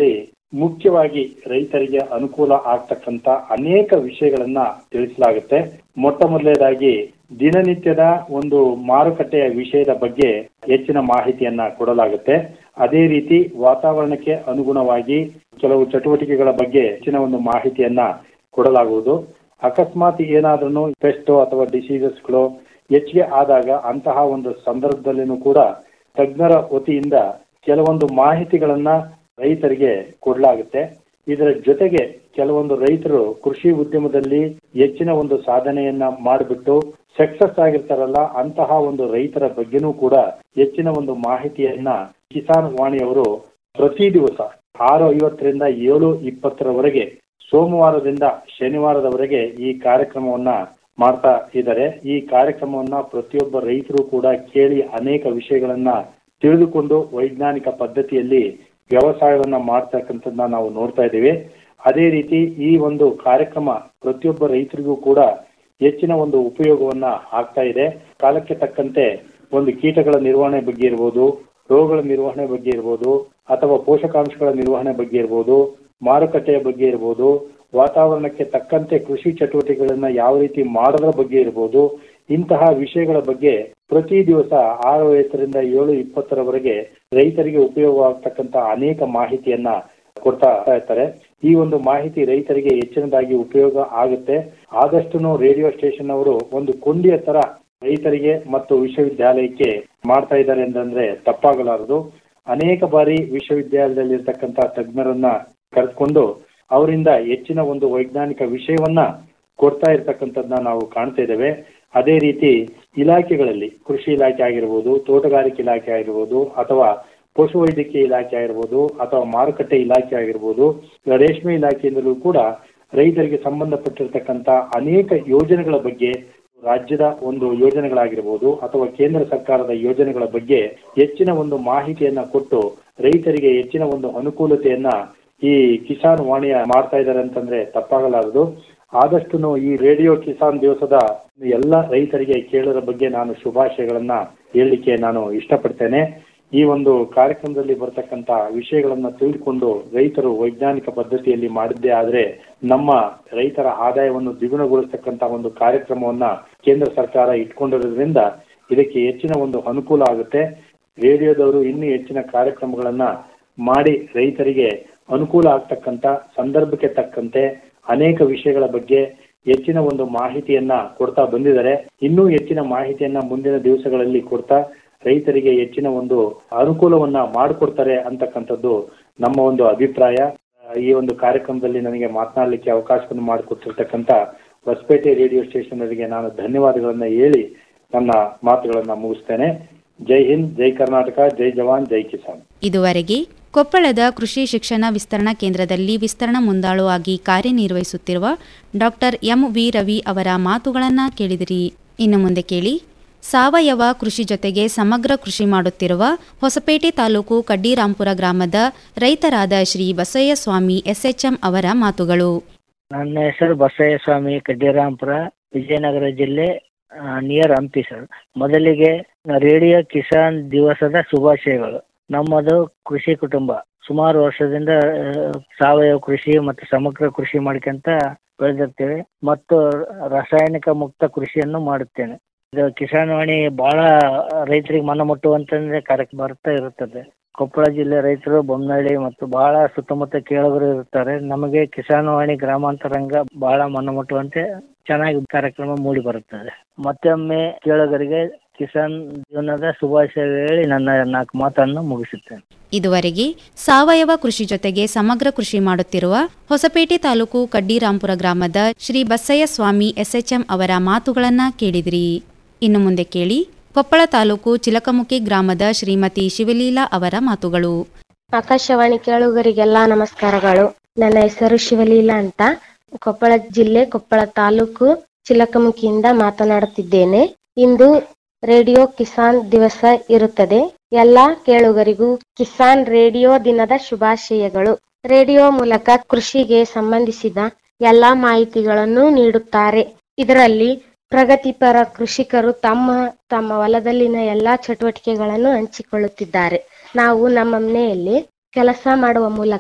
ಮುಖ್ಯವಾಗಿ ರೈತರಿಗೆ ಅನುಕೂಲ ಆಗ್ತಕ್ಕಂತ ಅನೇಕ ವಿಷಯಗಳನ್ನ ತಿಳಿಸಲಾಗುತ್ತೆ ಮೊಟ್ಟ ಮೊದಲನೇದಾಗಿ ದಿನನಿತ್ಯದ ಒಂದು ಮಾರುಕಟ್ಟೆಯ ವಿಷಯದ ಬಗ್ಗೆ ಹೆಚ್ಚಿನ ಮಾಹಿತಿಯನ್ನ ಕೊಡಲಾಗುತ್ತೆ ಅದೇ ರೀತಿ ವಾತಾವರಣಕ್ಕೆ ಅನುಗುಣವಾಗಿ ಕೆಲವು ಚಟುವಟಿಕೆಗಳ ಬಗ್ಗೆ ಹೆಚ್ಚಿನ ಒಂದು ಮಾಹಿತಿಯನ್ನ ಕೊಡಲಾಗುವುದು ಅಕಸ್ಮಾತ್ ಏನಾದ್ರೂ ಪೆಸ್ಟ್ ಅಥವಾ ಡಿಸೀಸಸ್ಗಳು ಹೆಚ್ಚಿಗೆ ಆದಾಗ ಅಂತಹ ಒಂದು ಸಂದರ್ಭದಲ್ಲಿನೂ ಕೂಡ ತಜ್ಞರ ವತಿಯಿಂದ ಕೆಲವೊಂದು ಮಾಹಿತಿಗಳನ್ನ ರೈತರಿಗೆ ಕೊಡಲಾಗುತ್ತೆ ಇದರ ಜೊತೆಗೆ ಕೆಲವೊಂದು ರೈತರು ಕೃಷಿ ಉದ್ಯಮದಲ್ಲಿ ಹೆಚ್ಚಿನ ಒಂದು ಸಾಧನೆಯನ್ನ ಮಾಡಿಬಿಟ್ಟು ಸಕ್ಸಸ್ ಆಗಿರ್ತಾರಲ್ಲ ಅಂತಹ ಒಂದು ರೈತರ ಬಗ್ಗೆನೂ ಕೂಡ ಹೆಚ್ಚಿನ ಒಂದು ಮಾಹಿತಿಯನ್ನ ಕಿಸಾನ್ ವಾಣಿಯವರು ಪ್ರತಿ ದಿವಸ ಆರು ಐವತ್ತರಿಂದ ಏಳು ಇಪ್ಪತ್ತರವರೆಗೆ ಸೋಮವಾರದಿಂದ ಶನಿವಾರದವರೆಗೆ ಈ ಕಾರ್ಯಕ್ರಮವನ್ನ ಮಾಡ್ತಾ ಇದ್ದಾರೆ ಈ ಕಾರ್ಯಕ್ರಮವನ್ನ ಪ್ರತಿಯೊಬ್ಬ ರೈತರು ಕೂಡ ಕೇಳಿ ಅನೇಕ ವಿಷಯಗಳನ್ನ ತಿಳಿದುಕೊಂಡು ವೈಜ್ಞಾನಿಕ ಪದ್ಧತಿಯಲ್ಲಿ ವ್ಯವಸಾಯವನ್ನ ಮಾಡ್ತಕ್ಕಂಥದ್ದನ್ನ ನಾವು ನೋಡ್ತಾ ಇದ್ದೀವಿ ಅದೇ ರೀತಿ ಈ ಒಂದು ಕಾರ್ಯಕ್ರಮ ಪ್ರತಿಯೊಬ್ಬ ರೈತರಿಗೂ ಕೂಡ ಹೆಚ್ಚಿನ ಒಂದು ಉಪಯೋಗವನ್ನ ಆಗ್ತಾ ಇದೆ ಕಾಲಕ್ಕೆ ತಕ್ಕಂತೆ ಒಂದು ಕೀಟಗಳ ನಿರ್ವಹಣೆ ಬಗ್ಗೆ ಇರ್ಬೋದು ರೋಗಗಳ ನಿರ್ವಹಣೆ ಬಗ್ಗೆ ಇರ್ಬೋದು ಅಥವಾ ಪೋಷಕಾಂಶಗಳ ನಿರ್ವಹಣೆ ಬಗ್ಗೆ ಇರ್ಬೋದು ಮಾರುಕಟ್ಟೆಯ ಬಗ್ಗೆ ಇರ್ಬೋದು ವಾತಾವರಣಕ್ಕೆ ತಕ್ಕಂತೆ ಕೃಷಿ ಚಟುವಟಿಕೆಗಳನ್ನ ಯಾವ ರೀತಿ ಮಾಡೋದ್ರ ಬಗ್ಗೆ ಇರ್ಬೋದು ಇಂತಹ ವಿಷಯಗಳ ಬಗ್ಗೆ ಪ್ರತಿ ದಿವಸ ಆರು ಐವತ್ತರಿಂದ ಏಳು ಇಪ್ಪತ್ತರವರೆಗೆ ರೈತರಿಗೆ ಉಪಯೋಗವಾಗ್ತಕ್ಕಂತ ಅನೇಕ ಮಾಹಿತಿಯನ್ನ ಕೊಡ್ತಾ ಇರ್ತಾರೆ ಈ ಒಂದು ಮಾಹಿತಿ ರೈತರಿಗೆ ಹೆಚ್ಚಿನದಾಗಿ ಉಪಯೋಗ ಆಗುತ್ತೆ ಆದಷ್ಟು ರೇಡಿಯೋ ಸ್ಟೇಷನ್ ಅವರು ಒಂದು ಕೊಂಡಿಯ ತರ ರೈತರಿಗೆ ಮತ್ತು ವಿಶ್ವವಿದ್ಯಾಲಯಕ್ಕೆ ಮಾಡ್ತಾ ಇದ್ದಾರೆ ಅಂತಂದ್ರೆ ತಪ್ಪಾಗಲಾರದು ಅನೇಕ ಬಾರಿ ವಿಶ್ವವಿದ್ಯಾಲಯದಲ್ಲಿ ಇರ್ತಕ್ಕಂತ ತಜ್ಞರನ್ನ ಕರೆದುಕೊಂಡು ಅವರಿಂದ ಹೆಚ್ಚಿನ ಒಂದು ವೈಜ್ಞಾನಿಕ ವಿಷಯವನ್ನ ಕೊಡ್ತಾ ಇರ್ತಕ್ಕಂಥದ್ದನ್ನ ನಾವು ಕಾಣ್ತಾ ಇದ್ದೇವೆ ಅದೇ ರೀತಿ ಇಲಾಖೆಗಳಲ್ಲಿ ಕೃಷಿ ಇಲಾಖೆ ಆಗಿರ್ಬೋದು ತೋಟಗಾರಿಕೆ ಇಲಾಖೆ ಆಗಿರ್ಬೋದು ಅಥವಾ ಪಶುವೈದ್ಯಕೀಯ ಇಲಾಖೆ ಆಗಿರ್ಬೋದು ಅಥವಾ ಮಾರುಕಟ್ಟೆ ಇಲಾಖೆ ಆಗಿರ್ಬೋದು ರೇಷ್ಮೆ ಇಲಾಖೆಯಿಂದಲೂ ಕೂಡ ರೈತರಿಗೆ ಸಂಬಂಧಪಟ್ಟಿರ್ತಕ್ಕಂತ ಅನೇಕ ಯೋಜನೆಗಳ ಬಗ್ಗೆ ರಾಜ್ಯದ ಒಂದು ಯೋಜನೆಗಳಾಗಿರ್ಬೋದು ಅಥವಾ ಕೇಂದ್ರ ಸರ್ಕಾರದ ಯೋಜನೆಗಳ ಬಗ್ಗೆ ಹೆಚ್ಚಿನ ಒಂದು ಮಾಹಿತಿಯನ್ನ ಕೊಟ್ಟು ರೈತರಿಗೆ ಹೆಚ್ಚಿನ ಒಂದು ಅನುಕೂಲತೆಯನ್ನ ಈ ಕಿಸಾನ್ ವಾಣಿಯ ಮಾಡ್ತಾ ಇದ್ದಾರೆ ಅಂತಂದ್ರೆ ತಪ್ಪಾಗಲಾರದು ಆದಷ್ಟು ಈ ರೇಡಿಯೋ ಕಿಸಾನ್ ದಿವಸದ ಎಲ್ಲ ರೈತರಿಗೆ ಕೇಳೋದ್ರ ಬಗ್ಗೆ ನಾನು ಶುಭಾಶಯಗಳನ್ನ ಹೇಳಲಿಕ್ಕೆ ನಾನು ಇಷ್ಟಪಡ್ತೇನೆ ಈ ಒಂದು ಕಾರ್ಯಕ್ರಮದಲ್ಲಿ ಬರ್ತಕ್ಕಂತ ವಿಷಯಗಳನ್ನ ತಿಳಿದುಕೊಂಡು ರೈತರು ವೈಜ್ಞಾನಿಕ ಪದ್ಧತಿಯಲ್ಲಿ ಮಾಡಿದ್ದೇ ಆದ್ರೆ ನಮ್ಮ ರೈತರ ಆದಾಯವನ್ನು ದ್ವಿಗುಣಗೊಳಿಸ್ತಕ್ಕಂತ ಒಂದು ಕಾರ್ಯಕ್ರಮವನ್ನ ಕೇಂದ್ರ ಸರ್ಕಾರ ಇಟ್ಕೊಂಡಿರೋದ್ರಿಂದ ಇದಕ್ಕೆ ಹೆಚ್ಚಿನ ಒಂದು ಅನುಕೂಲ ಆಗುತ್ತೆ ರೇಡಿಯೋದವರು ಇನ್ನೂ ಹೆಚ್ಚಿನ ಕಾರ್ಯಕ್ರಮಗಳನ್ನ ಮಾಡಿ ರೈತರಿಗೆ ಅನುಕೂಲ ಆಗ್ತಕ್ಕಂತ ಸಂದರ್ಭಕ್ಕೆ ತಕ್ಕಂತೆ ಅನೇಕ ವಿಷಯಗಳ ಬಗ್ಗೆ ಹೆಚ್ಚಿನ ಒಂದು ಮಾಹಿತಿಯನ್ನ ಕೊಡ್ತಾ ಬಂದಿದ್ದಾರೆ ಇನ್ನೂ ಹೆಚ್ಚಿನ ಮಾಹಿತಿಯನ್ನ ಮುಂದಿನ ದಿವಸಗಳಲ್ಲಿ ಕೊಡ್ತಾ ರೈತರಿಗೆ ಹೆಚ್ಚಿನ ಒಂದು ಅನುಕೂಲವನ್ನ ಮಾಡಿಕೊಡ್ತಾರೆ ಅಂತಕ್ಕಂಥದ್ದು ನಮ್ಮ ಒಂದು ಅಭಿಪ್ರಾಯ ಈ ಒಂದು ಕಾರ್ಯಕ್ರಮದಲ್ಲಿ ನನಗೆ ಮಾತನಾಡಲಿಕ್ಕೆ ಅವಕಾಶವನ್ನು ಮಾಡಿಕೊಟ್ಟಿರ್ತಕ್ಕಂಥ ಹೊಸಪೇಟೆ ರೇಡಿಯೋ ಸ್ಟೇಷನ್ ಅವರಿಗೆ ನಾನು ಧನ್ಯವಾದಗಳನ್ನ ಹೇಳಿ ನನ್ನ ಮಾತುಗಳನ್ನ ಮುಗಿಸ್ತೇನೆ ಜೈ ಹಿಂದ್ ಜೈ ಕರ್ನಾಟಕ ಜೈ ಜವಾನ್ ಜೈ ಕಿಸಾನ್ ಇದುವರೆಗೆ ಕೊಪ್ಪಳದ ಕೃಷಿ ಶಿಕ್ಷಣ ವಿಸ್ತರಣಾ ಕೇಂದ್ರದಲ್ಲಿ ವಿಸ್ತರಣಾ ಮುಂದಾಳು ಆಗಿ ಕಾರ್ಯನಿರ್ವಹಿಸುತ್ತಿರುವ ಡಾಕ್ಟರ್ ಎಂ ವಿ ರವಿ ಅವರ ಮಾತುಗಳನ್ನು ಕೇಳಿದಿರಿ ಇನ್ನು ಮುಂದೆ ಕೇಳಿ ಸಾವಯವ ಕೃಷಿ ಜೊತೆಗೆ ಸಮಗ್ರ ಕೃಷಿ ಮಾಡುತ್ತಿರುವ ಹೊಸಪೇಟೆ ತಾಲೂಕು ಕಡ್ಡಿರಾಂಪುರ ಗ್ರಾಮದ ರೈತರಾದ ಶ್ರೀ ಬಸಯ್ಯ ಸ್ವಾಮಿ ಎಸ್ಎಚ್ಎಂ ಅವರ ಮಾತುಗಳು ನನ್ನ ಹೆಸರು ಬಸಯ್ಯ ಸ್ವಾಮಿ ಕಡ್ಡಿರಾಂಪುರ ವಿಜಯನಗರ ಜಿಲ್ಲೆ ನಿಯರ್ ಹಂಪಿ ಸರ್ ಮೊದಲಿಗೆ ರೇಡಿಯೋ ಕಿಸಾನ್ ದಿವಸದ ಶುಭಾಶಯಗಳು ನಮ್ಮದು ಕೃಷಿ ಕುಟುಂಬ ಸುಮಾರು ವರ್ಷದಿಂದ ಆ, ಸಾವಯವ ಕೃಷಿ ಮತ್ತು ಸಮಗ್ರ ಕೃಷಿ ಮಾಡ್ಕೊಂತ ಬೆಳೆದಿರ್ತೇವೆ ಮತ್ತು ರಾಸಾಯನಿಕ ಮುಕ್ತ ಕೃಷಿಯನ್ನು ಮಾಡುತ್ತೇನೆ ಇದು ಕಿಸಾನ್ ವಾಣಿ ಬಹಳ ರೈತರಿಗೆ ಮನ ಮುಟ್ಟುವಂತಂದ್ರೆ ಕಾರ್ಯಕ್ರಮ ಬರ್ತಾ ಇರುತ್ತದೆ ಕೊಪ್ಪಳ ಜಿಲ್ಲೆ ರೈತರು ಬೊಮ್ಮನಹಳ್ಳಿ ಮತ್ತು ಬಹಳ ಸುತ್ತಮುತ್ತ ಕೇಳುಗರು ಇರುತ್ತಾರೆ ನಮಗೆ ಕಿಸಾನ್ ವಾಣಿ ಗ್ರಾಮಾಂತರಂಗ ಬಹಳ ಮನ ಮುಟ್ಟುವಂತೆ ಚೆನ್ನಾಗಿ ಕಾರ್ಯಕ್ರಮ ಮೂಡಿ ಬರುತ್ತದೆ ಮತ್ತೊಮ್ಮೆ ಕೇಳುಗರಿಗೆ ಕಿಸಾನ್ ಜೀವನದ ಶುಭಾಶಯ ಹೇಳಿ ನನ್ನ ನಾಲ್ಕು ಮಾತನ್ನು ಮುಗಿಸುತ್ತೇನೆ ಇದುವರೆಗೆ ಸಾವಯವ ಕೃಷಿ ಜೊತೆಗೆ ಸಮಗ್ರ ಕೃಷಿ ಮಾಡುತ್ತಿರುವ ಹೊಸಪೇಟೆ ತಾಲೂಕು ಕಡ್ಡಿರಾಂಪುರ ಗ್ರಾಮದ ಶ್ರೀ ಬಸಯ್ಯ ಸ್ವಾಮಿ ಎಸ್ಎಚ್ಎಂ ಅವರ ಮಾತುಗಳನ್ನ ಕೇಳಿದಿರಿ ಇನ್ನು ಮುಂದೆ ಕೇಳಿ ಕೊಪ್ಪಳ ತಾಲೂಕು ಚಿಲಕಮುಖಿ ಗ್ರಾಮದ ಶ್ರೀಮತಿ ಶಿವಲೀಲಾ ಅವರ ಮಾತುಗಳು ಆಕಾಶವಾಣಿ ಕೇಳುಗರಿಗೆಲ್ಲ ನಮಸ್ಕಾರಗಳು ನನ್ನ ಹೆಸರು ಶಿವಲೀಲಾ ಅಂತ ಕೊಪ್ಪಳ ಜಿಲ್ಲೆ ಕೊಪ್ಪಳ ತಾಲೂಕು ಚಿಲಕಮುಖಿಯಿಂದ ಮಾತನಾಡುತ್ತಿದ್ದೇನೆ ಇಂದು ರೇಡಿಯೋ ಕಿಸಾನ್ ದಿವಸ ಇರುತ್ತದೆ ಎಲ್ಲಾ ಕೇಳುಗರಿಗೂ ಕಿಸಾನ್ ರೇಡಿಯೋ ದಿನದ ಶುಭಾಶಯಗಳು ರೇಡಿಯೋ ಮೂಲಕ ಕೃಷಿಗೆ ಸಂಬಂಧಿಸಿದ ಎಲ್ಲಾ ಮಾಹಿತಿಗಳನ್ನು ನೀಡುತ್ತಾರೆ ಇದರಲ್ಲಿ ಪ್ರಗತಿಪರ ಕೃಷಿಕರು ತಮ್ಮ ತಮ್ಮ ಹೊಲದಲ್ಲಿನ ಎಲ್ಲಾ ಚಟುವಟಿಕೆಗಳನ್ನು ಹಂಚಿಕೊಳ್ಳುತ್ತಿದ್ದಾರೆ ನಾವು ನಮ್ಮ ಮನೆಯಲ್ಲಿ ಕೆಲಸ ಮಾಡುವ ಮೂಲಕ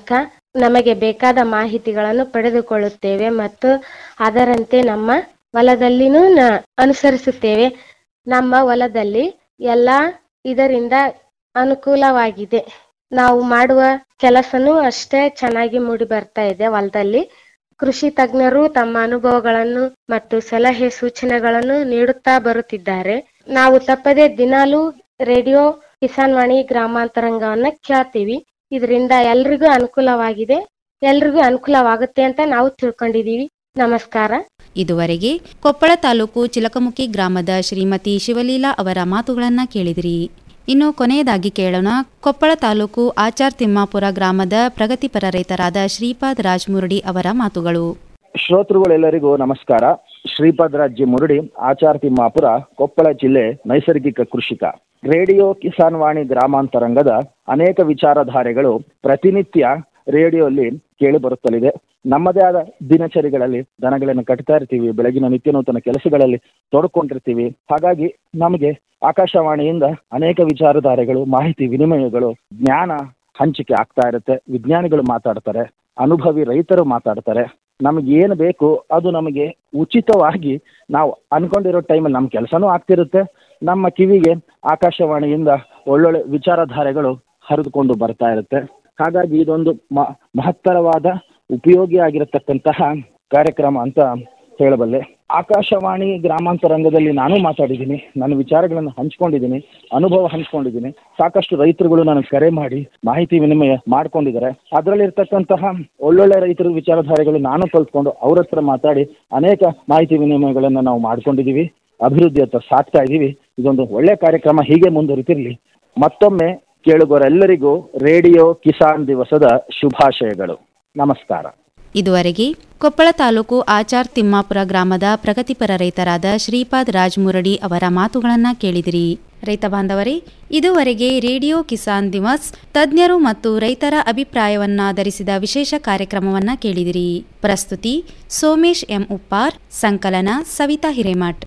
ನಮಗೆ ಬೇಕಾದ ಮಾಹಿತಿಗಳನ್ನು ಪಡೆದುಕೊಳ್ಳುತ್ತೇವೆ ಮತ್ತು ಅದರಂತೆ ನಮ್ಮ ಹೊಲದಲ್ಲಿನೂ ನ- ಅನುಸರಿಸುತ್ತೇವೆ ನಮ್ಮ ಹೊಲದಲ್ಲಿ ಎಲ್ಲ ಇದರಿಂದ ಅನುಕೂಲವಾಗಿದೆ ನಾವು ಮಾಡುವ ಕೆಲಸನೂ ಅಷ್ಟೇ ಚೆನ್ನಾಗಿ ಮೂಡಿ ಬರ್ತಾ ಇದೆ ಹೊಲದಲ್ಲಿ ಕೃಷಿ ತಜ್ಞರು ತಮ್ಮ ಅನುಭವಗಳನ್ನು ಮತ್ತು ಸಲಹೆ ಸೂಚನೆಗಳನ್ನು ನೀಡುತ್ತಾ ಬರುತ್ತಿದ್ದಾರೆ ನಾವು ತಪ್ಪದೆ ದಿನಾಲೂ ರೇಡಿಯೋ ಕಿಸಾನ್ ವಾಣಿ ಗ್ರಾಮಾಂತರಂಗವನ್ನ ಕೇಳ್ತೀವಿ ಇದರಿಂದ ಎಲ್ರಿಗೂ ಅನುಕೂಲವಾಗಿದೆ ಎಲ್ರಿಗೂ ಅನುಕೂಲವಾಗುತ್ತೆ ಅಂತ ನಾವು ತಿಳ್ಕೊಂಡಿದೀವಿ ನಮಸ್ಕಾರ ಇದುವರೆಗೆ ಕೊಪ್ಪಳ ತಾಲೂಕು ಚಿಲಕಮುಖಿ ಗ್ರಾಮದ ಶ್ರೀಮತಿ ಶಿವಲೀಲಾ ಅವರ ಮಾತುಗಳನ್ನ ಕೇಳಿದಿರಿ ಇನ್ನು ಕೊನೆಯದಾಗಿ ಕೇಳೋಣ ಕೊಪ್ಪಳ ತಾಲೂಕು ಆಚಾರ್ ತಿಮ್ಮಾಪುರ ಗ್ರಾಮದ ಪ್ರಗತಿಪರ ರೈತರಾದ ಶ್ರೀಪಾದ್ ರಾಜ್ಮುರಡಿ ಅವರ ಮಾತುಗಳು ಶ್ರೋತೃಗಳೆಲ್ಲರಿಗೂ ನಮಸ್ಕಾರ ಶ್ರೀಪಾದ್ ರಾಜ್ಯ ಮುರುಡಿ ಆಚಾರ್ ತಿಮ್ಮಾಪುರ ಕೊಪ್ಪಳ ಜಿಲ್ಲೆ ನೈಸರ್ಗಿಕ ಕೃಷಿಕ ರೇಡಿಯೋ ಕಿಸಾನ್ ವಾಣಿ ಗ್ರಾಮಾಂತರಂಗದ ಅನೇಕ ವಿಚಾರಧಾರೆಗಳು ಪ್ರತಿನಿತ್ಯ ರೇಡಿಯೋಲ್ಲಿ ಕೇಳಿ ಬರುತ್ತಲಿದೆ ನಮ್ಮದೇ ಆದ ದಿನಚರಿಗಳಲ್ಲಿ ದನಗಳನ್ನು ಕಟ್ತಾ ಇರ್ತೀವಿ ಬೆಳಗಿನ ನಿತ್ಯ ನೂತನ ಕೆಲಸಗಳಲ್ಲಿ ತೊಡ್ಕೊಂಡಿರ್ತೀವಿ ಹಾಗಾಗಿ ನಮಗೆ ಆಕಾಶವಾಣಿಯಿಂದ ಅನೇಕ ವಿಚಾರಧಾರೆಗಳು ಮಾಹಿತಿ ವಿನಿಮಯಗಳು ಜ್ಞಾನ ಹಂಚಿಕೆ ಆಗ್ತಾ ಇರುತ್ತೆ ವಿಜ್ಞಾನಿಗಳು ಮಾತಾಡ್ತಾರೆ ಅನುಭವಿ ರೈತರು ಮಾತಾಡ್ತಾರೆ ನಮಗೆ ಏನು ಬೇಕು ಅದು ನಮಗೆ ಉಚಿತವಾಗಿ ನಾವು ಅನ್ಕೊಂಡಿರೋ ಟೈಮಲ್ಲಿ ನಮ್ಮ ಕೆಲಸನೂ ಆಗ್ತಿರುತ್ತೆ ನಮ್ಮ ಕಿವಿಗೆ ಆಕಾಶವಾಣಿಯಿಂದ ಒಳ್ಳೊಳ್ಳೆ ವಿಚಾರಧಾರೆಗಳು ಹರಿದುಕೊಂಡು ಬರ್ತಾ ಇರುತ್ತೆ ಹಾಗಾಗಿ ಇದೊಂದು ಮ ಮಹತ್ತರವಾದ ಉಪಯೋಗಿ ಆಗಿರತಕ್ಕಂತಹ ಕಾರ್ಯಕ್ರಮ ಅಂತ ಹೇಳಬಲ್ಲೆ ಆಕಾಶವಾಣಿ ಗ್ರಾಮಾಂತರಂಗದಲ್ಲಿ ನಾನು ಮಾತಾಡಿದ್ದೀನಿ ನನ್ನ ವಿಚಾರಗಳನ್ನು ಹಂಚ್ಕೊಂಡಿದ್ದೀನಿ ಅನುಭವ ಹಂಚ್ಕೊಂಡಿದ್ದೀನಿ ಸಾಕಷ್ಟು ರೈತರುಗಳು ನನಗೆ ಕರೆ ಮಾಡಿ ಮಾಹಿತಿ ವಿನಿಮಯ ಮಾಡ್ಕೊಂಡಿದ್ದಾರೆ ಅದರಲ್ಲಿರ್ತಕ್ಕಂತಹ ಒಳ್ಳೊಳ್ಳೆ ರೈತರ ವಿಚಾರಧಾರೆಗಳು ನಾನು ಕಲ್ತ್ಕೊಂಡು ಅವ್ರ ಹತ್ರ ಮಾತಾಡಿ ಅನೇಕ ಮಾಹಿತಿ ವಿನಿಮಯಗಳನ್ನು ನಾವು ಮಾಡ್ಕೊಂಡಿದ್ದೀವಿ ಅಭಿವೃದ್ಧಿ ಹತ್ರ ಸಾಕ್ತಾ ಇದ್ದೀವಿ ಇದೊಂದು ಒಳ್ಳೆ ಕಾರ್ಯಕ್ರಮ ಹೀಗೆ ಮುಂದುವರಿತಿರ್ಲಿ ಮತ್ತೊಮ್ಮೆ ಕೇಳುಗರೆಲ್ಲರಿಗೂ ರೇಡಿಯೋ ಕಿಸಾನ್ ದಿವಸದ ಶುಭಾಶಯಗಳು ನಮಸ್ಕಾರ ಇದುವರೆಗೆ ಕೊಪ್ಪಳ ತಾಲೂಕು ಆಚಾರ್ ತಿಮ್ಮಾಪುರ ಗ್ರಾಮದ ಪ್ರಗತಿಪರ ರೈತರಾದ ಶ್ರೀಪಾದ್ ರಾಜ್ಮುರಡಿ ಅವರ ಮಾತುಗಳನ್ನ ಕೇಳಿದಿರಿ ರೈತ ಬಾಂಧವರೇ ಇದುವರೆಗೆ ರೇಡಿಯೋ ಕಿಸಾನ್ ದಿವಸ್ ತಜ್ಞರು ಮತ್ತು ರೈತರ ಅಭಿಪ್ರಾಯವನ್ನಾಧರಿಸಿದ ವಿಶೇಷ ಕಾರ್ಯಕ್ರಮವನ್ನ ಕೇಳಿದಿರಿ ಪ್ರಸ್ತುತಿ ಸೋಮೇಶ್ ಎಂ ಉಪ್ಪಾರ್ ಸಂಕಲನ ಸವಿತಾ ಹಿರೇಮಠ್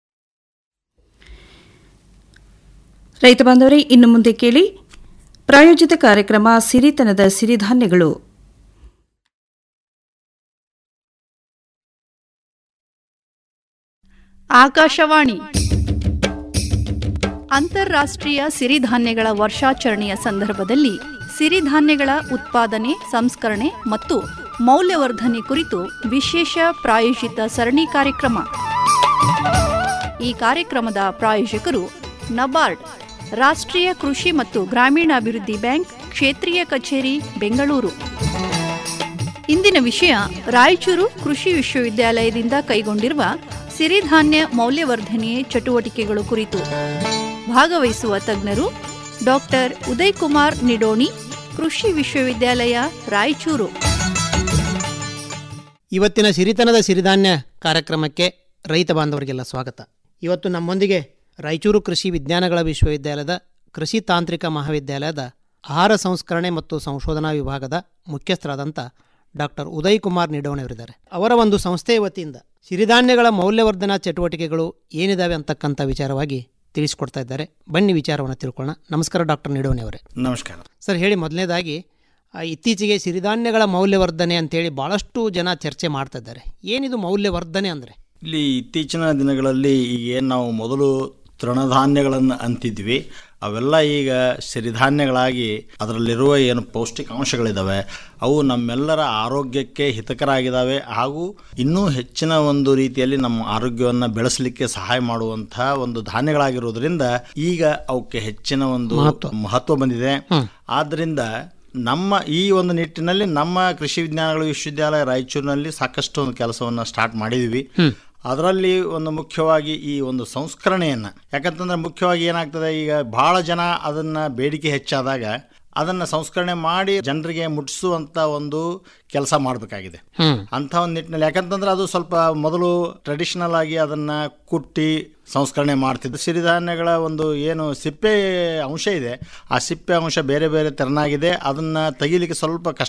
ರೈತ ಬಾಂಧವರೇ ಇನ್ನು ಮುಂದೆ ಕೇಳಿ ಪ್ರಾಯೋಜಿತ ಕಾರ್ಯಕ್ರಮ ಸಿರಿತನದ ಸಿರಿಧಾನ್ಯಗಳು ಆಕಾಶವಾಣಿ ಅಂತಾರಾಷ್ಟ್ರೀಯ ಸಿರಿಧಾನ್ಯಗಳ ವರ್ಷಾಚರಣೆಯ ಸಂದರ್ಭದಲ್ಲಿ ಸಿರಿಧಾನ್ಯಗಳ ಉತ್ಪಾದನೆ ಸಂಸ್ಕರಣೆ ಮತ್ತು ಮೌಲ್ಯವರ್ಧನೆ ಕುರಿತು ವಿಶೇಷ ಪ್ರಾಯೋಜಿತ ಸರಣಿ ಕಾರ್ಯಕ್ರಮ ಈ ಕಾರ್ಯಕ್ರಮದ ಪ್ರಾಯೋಜಕರು ನಬಾರ್ಡ್ ರಾಷ್ಟ್ರೀಯ ಕೃಷಿ ಮತ್ತು ಗ್ರಾಮೀಣಾಭಿವೃದ್ಧಿ ಬ್ಯಾಂಕ್ ಕ್ಷೇತ್ರೀಯ ಕಚೇರಿ ಬೆಂಗಳೂರು ಇಂದಿನ ವಿಷಯ ರಾಯಚೂರು ಕೃಷಿ ವಿಶ್ವವಿದ್ಯಾಲಯದಿಂದ ಕೈಗೊಂಡಿರುವ ಸಿರಿಧಾನ್ಯ ಮೌಲ್ಯವರ್ಧನೆ ಚಟುವಟಿಕೆಗಳು ಕುರಿತು ಭಾಗವಹಿಸುವ ತಜ್ಞರು ಡಾಕ್ಟರ್ ಉದಯ್ ಕುಮಾರ್ ನಿಡೋಣಿ ಕೃಷಿ ವಿಶ್ವವಿದ್ಯಾಲಯ ರಾಯಚೂರು ಇವತ್ತಿನ ಸಿರಿತನದ ಸಿರಿಧಾನ್ಯ ಕಾರ್ಯಕ್ರಮಕ್ಕೆ ರೈತ ಬಾಂಧವರಿಗೆಲ್ಲ ಸ್ವಾಗತ ಇವತ್ತು ನಮ್ಮೊಂದಿಗೆ ರಾಯಚೂರು ಕೃಷಿ ವಿಜ್ಞಾನಗಳ ವಿಶ್ವವಿದ್ಯಾಲಯದ ಕೃಷಿ ತಾಂತ್ರಿಕ ಮಹಾವಿದ್ಯಾಲಯದ ಆಹಾರ ಸಂಸ್ಕರಣೆ ಮತ್ತು ಸಂಶೋಧನಾ ವಿಭಾಗದ ಮುಖ್ಯಸ್ಥರಾದಂಥ ಡಾಕ್ಟರ್ ಉದಯ್ ಕುಮಾರ್ ನಿಡೋಣಿಯವರಿದ್ದಾರೆ ಅವರ ಒಂದು ಸಂಸ್ಥೆಯ ವತಿಯಿಂದ ಸಿರಿಧಾನ್ಯಗಳ ಮೌಲ್ಯವರ್ಧನಾ ಚಟುವಟಿಕೆಗಳು ಏನಿದಾವೆ ಅಂತಕ್ಕಂಥ ವಿಚಾರವಾಗಿ ತಿಳಿಸ್ಕೊಡ್ತಾ ಇದ್ದಾರೆ ಬನ್ನಿ ವಿಚಾರವನ್ನು ತಿಳ್ಕೊಳ್ಳೋಣ ನಮಸ್ಕಾರ ಡಾಕ್ಟರ್ ನಿಡೋಣಿ ಅವರೇ ನಮಸ್ಕಾರ ಸರ್ ಹೇಳಿ ಮೊದಲನೇದಾಗಿ ಆ, ಇತ್ತೀಚೆಗೆ ಸಿರಿಧಾನ್ಯಗಳ ಮೌಲ್ಯವರ್ಧನೆ ಅಂತೇಳಿ ಭಾಳಷ್ಟು ಜನ ಚರ್ಚೆ ಮಾಡ್ತಾ ಇದ್ದಾರೆ ಏನಿದು ಮೌಲ್ಯವರ್ಧನೆ ಅಂದರೆ ಇಲ್ಲಿ ಇತ್ತೀಚಿನ ದಿನಗಳಲ್ಲಿ ಈಗ ಏನು ನಾವು ಮೊದಲು ತೃಣಧಾನ್ಯಗಳನ್ನು ಅಂತಿದ್ವಿ ಅವೆಲ್ಲ ಈಗ ಸಿರಿಧಾನ್ಯಗಳಾಗಿ ಅದರಲ್ಲಿರುವ ಏನು ಪೌಷ್ಟಿಕಾಂಶಗಳಿದ್ದಾವೆ ಅವು ನಮ್ಮೆಲ್ಲರ ಆರೋಗ್ಯಕ್ಕೆ ಹಿತಕರಾಗಿದ್ದಾವೆ ಹಾಗೂ ಇನ್ನೂ ಹೆಚ್ಚಿನ ಒಂದು ರೀತಿಯಲ್ಲಿ ನಮ್ಮ ಆರೋಗ್ಯವನ್ನು ಬೆಳೆಸಲಿಕ್ಕೆ ಸಹಾಯ ಮಾಡುವಂತಹ ಒಂದು ಧಾನ್ಯಗಳಾಗಿರೋದ್ರಿಂದ ಈಗ ಅವಕ್ಕೆ ಹೆಚ್ಚಿನ ಒಂದು ಮಹತ್ವ. ಮಹತ್ವ ಬಂದಿದೆ ಆದ್ದರಿಂದ ನಮ್ಮ ಈ ಒಂದು ನಿಟ್ಟಿನಲ್ಲಿ ನಮ್ಮ ಕೃಷಿ ವಿಜ್ಞಾನಗಳ ವಿಶ್ವವಿದ್ಯಾಲಯ ರಾಯಚೂರಿನಲ್ಲಿ ಸಾಕಷ್ಟು ಒಂದು ಕೆಲಸವನ್ನು ಸ್ಟಾರ್ಟ್ ಮಾಡಿದ್ವಿ ಅದರಲ್ಲಿ ಒಂದು ಮುಖ್ಯವಾಗಿ ಈ ಒಂದು ಸಂಸ್ಕರಣೆಯನ್ನು ಯಾಕಂತಂದ್ರೆ ಮುಖ್ಯವಾಗಿ ಏನಾಗ್ತದೆ ಈಗ ಭಾಳ ಜನ ಅದನ್ನು ಬೇಡಿಕೆ ಹೆಚ್ಚಾದಾಗ ಅದನ್ನು ಸಂಸ್ಕರಣೆ ಮಾಡಿ ಜನರಿಗೆ ಮುಟ್ಟಿಸುವಂಥ ಒಂದು ಕೆಲಸ ಮಾಡಬೇಕಾಗಿದೆ ಅಂಥ ಒಂದು ನಿಟ್ಟಿನಲ್ಲಿ ಯಾಕಂತಂದ್ರೆ ಅದು ಸ್ವಲ್ಪ ಮೊದಲು ಟ್ರೆಡಿಷನಲ್ ಆಗಿ ಅದನ್ನು ಕುಟ್ಟಿ ಸಂಸ್ಕರಣೆ ಮಾಡ್ತಿದ್ದು ಸಿರಿಧಾನ್ಯಗಳ ಒಂದು ಏನು ಸಿಪ್ಪೆ ಅಂಶ ಇದೆ ಆ ಸಿಪ್ಪೆ ಅಂಶ ಬೇರೆ ಬೇರೆ ತೆರನಾಗಿದೆ ಅದನ್ನು ತೆಗಿಲಿಕ್ಕೆ ಸ್ವಲ್ಪ ಕಷ್ಟ